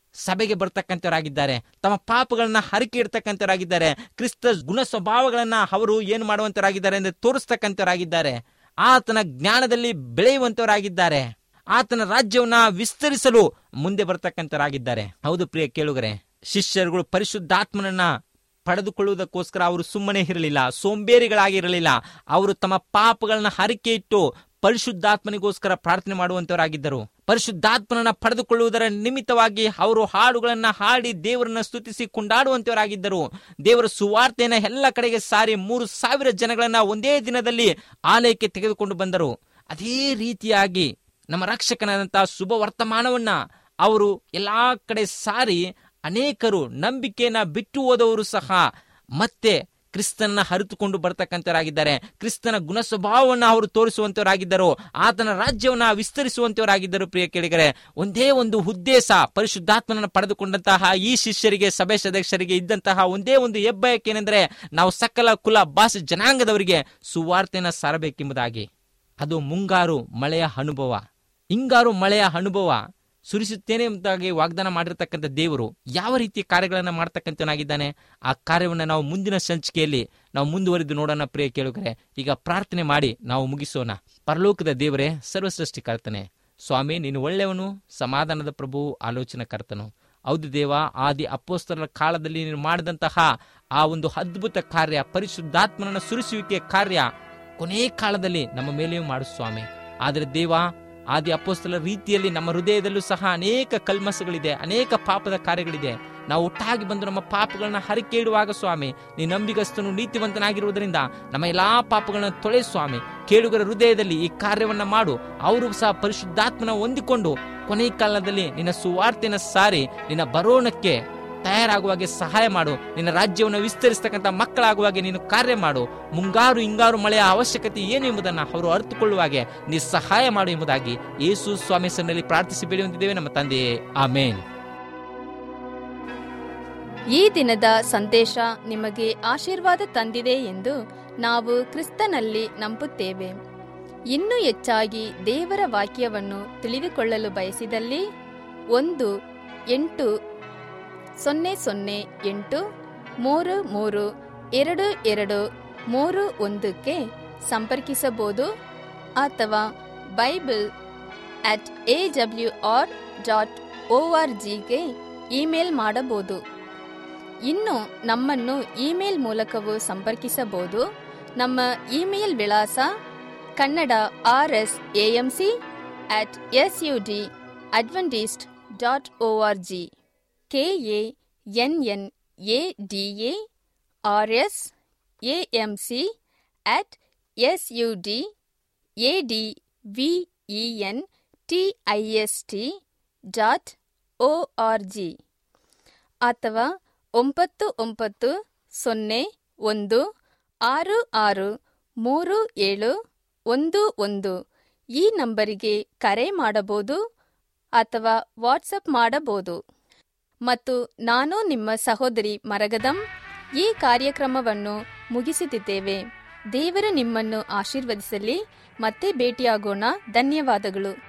ಸಭೆಗೆ ಬರ್ತಕ್ಕಂಥವರಾಗಿದ್ದಾರೆ ತಮ್ಮ ಪಾಪಗಳನ್ನ ಹರಕೆ ಇಡ್ತಕ್ಕಂಥವರಾಗಿದ್ದಾರೆ ಕ್ರಿಸ್ತ ಗುಣ ಸ್ವಭಾವಗಳನ್ನ ಅವರು ಏನು ಮಾಡುವಂತರಾಗಿದ್ದಾರೆ ಅಂದ್ರೆ ತೋರಿಸ್ತಕ್ಕಂಥವರಾಗಿದ್ದಾರೆ ಆತನ ಜ್ಞಾನದಲ್ಲಿ ಬೆಳೆಯುವಂತವರಾಗಿದ್ದಾರೆ ಆತನ ರಾಜ್ಯವನ್ನ ವಿಸ್ತರಿಸಲು ಮುಂದೆ ಬರ್ತಕ್ಕಂಥವರಾಗಿದ್ದಾರೆ ಹೌದು ಪ್ರಿಯ ಕೇಳುಗರೆ ಶಿಷ್ಯರುಗಳು ಪರಿಶುದ್ಧಾತ್ಮನನ್ನ ಪಡೆದುಕೊಳ್ಳುವುದಕ್ಕೋಸ್ಕರ ಅವರು ಸುಮ್ಮನೆ ಇರಲಿಲ್ಲ ಸೋಂಬೇರಿಗಳಾಗಿರಲಿಲ್ಲ ಅವರು ತಮ್ಮ ಪಾಪಗಳನ್ನ ಹರಕೆ ಇಟ್ಟು ಪರಿಶುದ್ಧಾತ್ಮನಿಗೋಸ್ಕರ ಪ್ರಾರ್ಥನೆ ಮಾಡುವಂತವರಾಗಿದ್ದರು ಪರಿಶುದ್ಧಾತ್ಮನನ್ನ ಪಡೆದುಕೊಳ್ಳುವುದರ ನಿಮಿತ್ತವಾಗಿ ಅವರು ಹಾಡುಗಳನ್ನ ಹಾಡಿ ದೇವರನ್ನ ಸ್ತುತಿಸಿ ಕೊಂಡಾಡುವಂತವರಾಗಿದ್ದರು ದೇವರ ಸುವಾರ್ತೆಯನ್ನ ಎಲ್ಲ ಕಡೆಗೆ ಸಾರಿ ಮೂರು ಸಾವಿರ ಜನಗಳನ್ನ ಒಂದೇ ದಿನದಲ್ಲಿ ಆಲಯಕ್ಕೆ ತೆಗೆದುಕೊಂಡು ಬಂದರು ಅದೇ ರೀತಿಯಾಗಿ ನಮ್ಮ ರಕ್ಷಕನಾದಂತಹ ಶುಭ ವರ್ತಮಾನವನ್ನ ಅವರು ಎಲ್ಲಾ ಕಡೆ ಸಾರಿ ಅನೇಕರು ನಂಬಿಕೆಯನ್ನ ಬಿಟ್ಟು ಹೋದವರು ಸಹ ಮತ್ತೆ ಕ್ರಿಸ್ತನ ಹರಿತುಕೊಂಡು ಬರ್ತಕ್ಕಂಥವರಾಗಿದ್ದಾರೆ ಕ್ರಿಸ್ತನ ಗುಣ ಸ್ವಭಾವವನ್ನು ಅವರು ತೋರಿಸುವಂತವರಾಗಿದ್ದರು ಆತನ ರಾಜ್ಯವನ್ನ ವಿಸ್ತರಿಸುವಂತವರಾಗಿದ್ದರು ಪ್ರಿಯ ಕೇಳಿಗರೆ ಒಂದೇ ಒಂದು ಉದ್ದೇಶ ಪರಿಶುದ್ಧಾತ್ಮನನ್ನು ಪಡೆದುಕೊಂಡಂತಹ ಈ ಶಿಷ್ಯರಿಗೆ ಸಭೆ ಸದಸ್ಯರಿಗೆ ಇದ್ದಂತಹ ಒಂದೇ ಒಂದು ಹೆಬ್ಬಯಕ್ಕೇನೆಂದರೆ ನಾವು ಸಕಲ ಕುಲ ಭಾಷೆ ಜನಾಂಗದವರಿಗೆ ಸುವಾರ್ತೆನ ಸಾರಬೇಕೆಂಬುದಾಗಿ ಅದು ಮುಂಗಾರು ಮಳೆಯ ಅನುಭವ ಹಿಂಗಾರು ಮಳೆಯ ಅನುಭವ ಸುರಿಸುತ್ತೇನೆ ಎಂಬುದಾಗಿ ವಾಗ್ದಾನ ಮಾಡಿರ್ತಕ್ಕಂಥ ದೇವರು ಯಾವ ರೀತಿ ಕಾರ್ಯಗಳನ್ನು ಮಾಡ್ತಕ್ಕಂಥನಾಗಿದ್ದಾನೆ ಆ ಕಾರ್ಯವನ್ನು ನಾವು ಮುಂದಿನ ಸಂಚಿಕೆಯಲ್ಲಿ ನಾವು ಮುಂದುವರಿದು ನೋಡೋಣ ಪ್ರಿಯ ಕೇಳುಗರೆ ಈಗ ಪ್ರಾರ್ಥನೆ ಮಾಡಿ ನಾವು ಮುಗಿಸೋಣ ಪರಲೋಕದ ದೇವರೇ ಸರ್ವಸೃಷ್ಟಿಕರ್ತನೆ ಸ್ವಾಮಿ ನೀನು ಒಳ್ಳೆಯವನು ಸಮಾಧಾನದ ಪ್ರಭು ಆಲೋಚನಕರ್ತನು ಹೌದು ದೇವ ಆದಿ ಅಪ್ಪೋಸ್ತರರ ಕಾಲದಲ್ಲಿ ನೀನು ಮಾಡಿದಂತಹ ಆ ಒಂದು ಅದ್ಭುತ ಕಾರ್ಯ ಪರಿಶುದ್ಧಾತ್ಮನ ಸುರಿಸುವಿಕೆ ಕಾರ್ಯ ಕೊನೆ ಕಾಲದಲ್ಲಿ ನಮ್ಮ ಮೇಲೆಯೂ ಮಾಡು ಸ್ವಾಮಿ ಆದರೆ ದೇವ ಆದಿ ಅಪ್ಪೋಸ್ತಲ ರೀತಿಯಲ್ಲಿ ನಮ್ಮ ಹೃದಯದಲ್ಲೂ ಸಹ ಅನೇಕ ಕಲ್ಮಸಗಳಿದೆ ಅನೇಕ ಪಾಪದ ಕಾರ್ಯಗಳಿದೆ ನಾವು ಒಟ್ಟಾಗಿ ಬಂದು ನಮ್ಮ ಪಾಪಗಳನ್ನ ಹರಿಕೆ ಇಡುವಾಗ ಸ್ವಾಮಿ ನೀ ನಂಬಿಗಸ್ತನು ನೀತಿವಂತನಾಗಿರುವುದರಿಂದ ನಮ್ಮ ಎಲ್ಲಾ ಪಾಪಗಳನ್ನ ತೊಳೆ ಸ್ವಾಮಿ ಕೇಳುಗರ ಹೃದಯದಲ್ಲಿ ಈ ಕಾರ್ಯವನ್ನ ಮಾಡು ಅವರು ಸಹ ಪರಿಶುದ್ಧಾತ್ಮನ ಹೊಂದಿಕೊಂಡು ಕೊನೆ ಕಾಲದಲ್ಲಿ ನಿನ್ನ ಸುವಾರ್ತೆನ ಸಾರಿ ನಿನ್ನ ಬರೋಣಕ್ಕೆ ತಯಾರಾಗುವಾಗೆ ಸಹಾಯ ಮಾಡು ನಿನ್ನ ರಾಜ್ಯವನ್ನು ವಿಸ್ತರಿಸ್ತಕ್ಕಂಥ ಮಕ್ಕಳಾಗುವಾಗೆ ನೀನು ಕಾರ್ಯ ಮಾಡು ಮುಂಗಾರು ಹಿಂಗಾರು ಮಳೆಯ ಅವಶ್ಯಕತೆ ಏನು ಎಂಬುದನ್ನು ಅವರು ಅರ್ಥಕೊಳ್ಳುವಾಗೆ ನೀ ಸಹಾಯ ಮಾಡು ಎಂಬುದಾಗಿ ಯೇಸು ಸ್ವಾಮಿ ಸನ್ನಲ್ಲಿ ಪ್ರಾರ್ಥಿಸಿ ಬೇಡುವಂತಿದ್ದೇವೆ ನಮ್ಮ ತಂದೆಯೇ ಆಮೇನ್ ಈ ದಿನದ ಸಂದೇಶ ನಿಮಗೆ ಆಶೀರ್ವಾದ ತಂದಿದೆ ಎಂದು ನಾವು ಕ್ರಿಸ್ತನಲ್ಲಿ ನಂಬುತ್ತೇವೆ ಇನ್ನೂ ಹೆಚ್ಚಾಗಿ ದೇವರ ವಾಕ್ಯವನ್ನು ತಿಳಿದುಕೊಳ್ಳಲು ಬಯಸಿದಲ್ಲಿ ಒಂದು ಎಂಟು ಸೊನ್ನೆ ಸೊನ್ನೆ ಎಂಟು ಮೂರು ಮೂರು ಎರಡು ಎರಡು ಮೂರು ಒಂದಕ್ಕೆ ಸಂಪರ್ಕಿಸಬಹುದು ಅಥವಾ Bible at A W R dot O R ಜಿಗೆ ಇಮೇಲ್ ಮಾಡಬಹುದು ಇನ್ನು ನಮ್ಮನ್ನು ಇಮೇಲ್ ಮೂಲಕವೂ ಸಂಪರ್ಕಿಸಬಹುದು ನಮ್ಮ ಇಮೇಲ್ ವಿಳಾಸ Kannada R S A M C at S U D Adventist dot O R G K A N N A D A R S A M C at S U D A D V E N T I S T dot O R G ಅಥವಾ ಒಂಬತ್ತು ಒಂಬತ್ತು ಸೊನ್ನೆ ಒಂದು ಆರು ಆರು ಮೂರು ಏಳು ಒಂದು ಒಂದು ಈ ನಂಬರಿಗೆ ಕರೆ ಮಾಡಬಹುದು ಅಥವಾ ವಾಟ್ಸಪ್ ಮಾಡಬಹುದು ಮತ್ತು ನಾನು ನಿಮ್ಮ ಸಹೋದರಿ ಮರಗದಂ ಈ ಕಾರ್ಯಕ್ರಮವನ್ನು ಮುಗಿಸುತ್ತಿದ್ದೇವೆ ದೇವರು ನಿಮ್ಮನ್ನು ಆಶೀರ್ವದಿಸಲಿ ಮತ್ತೆ ಭೇಟಿಯಾಗೋಣ ಧನ್ಯವಾದಗಳು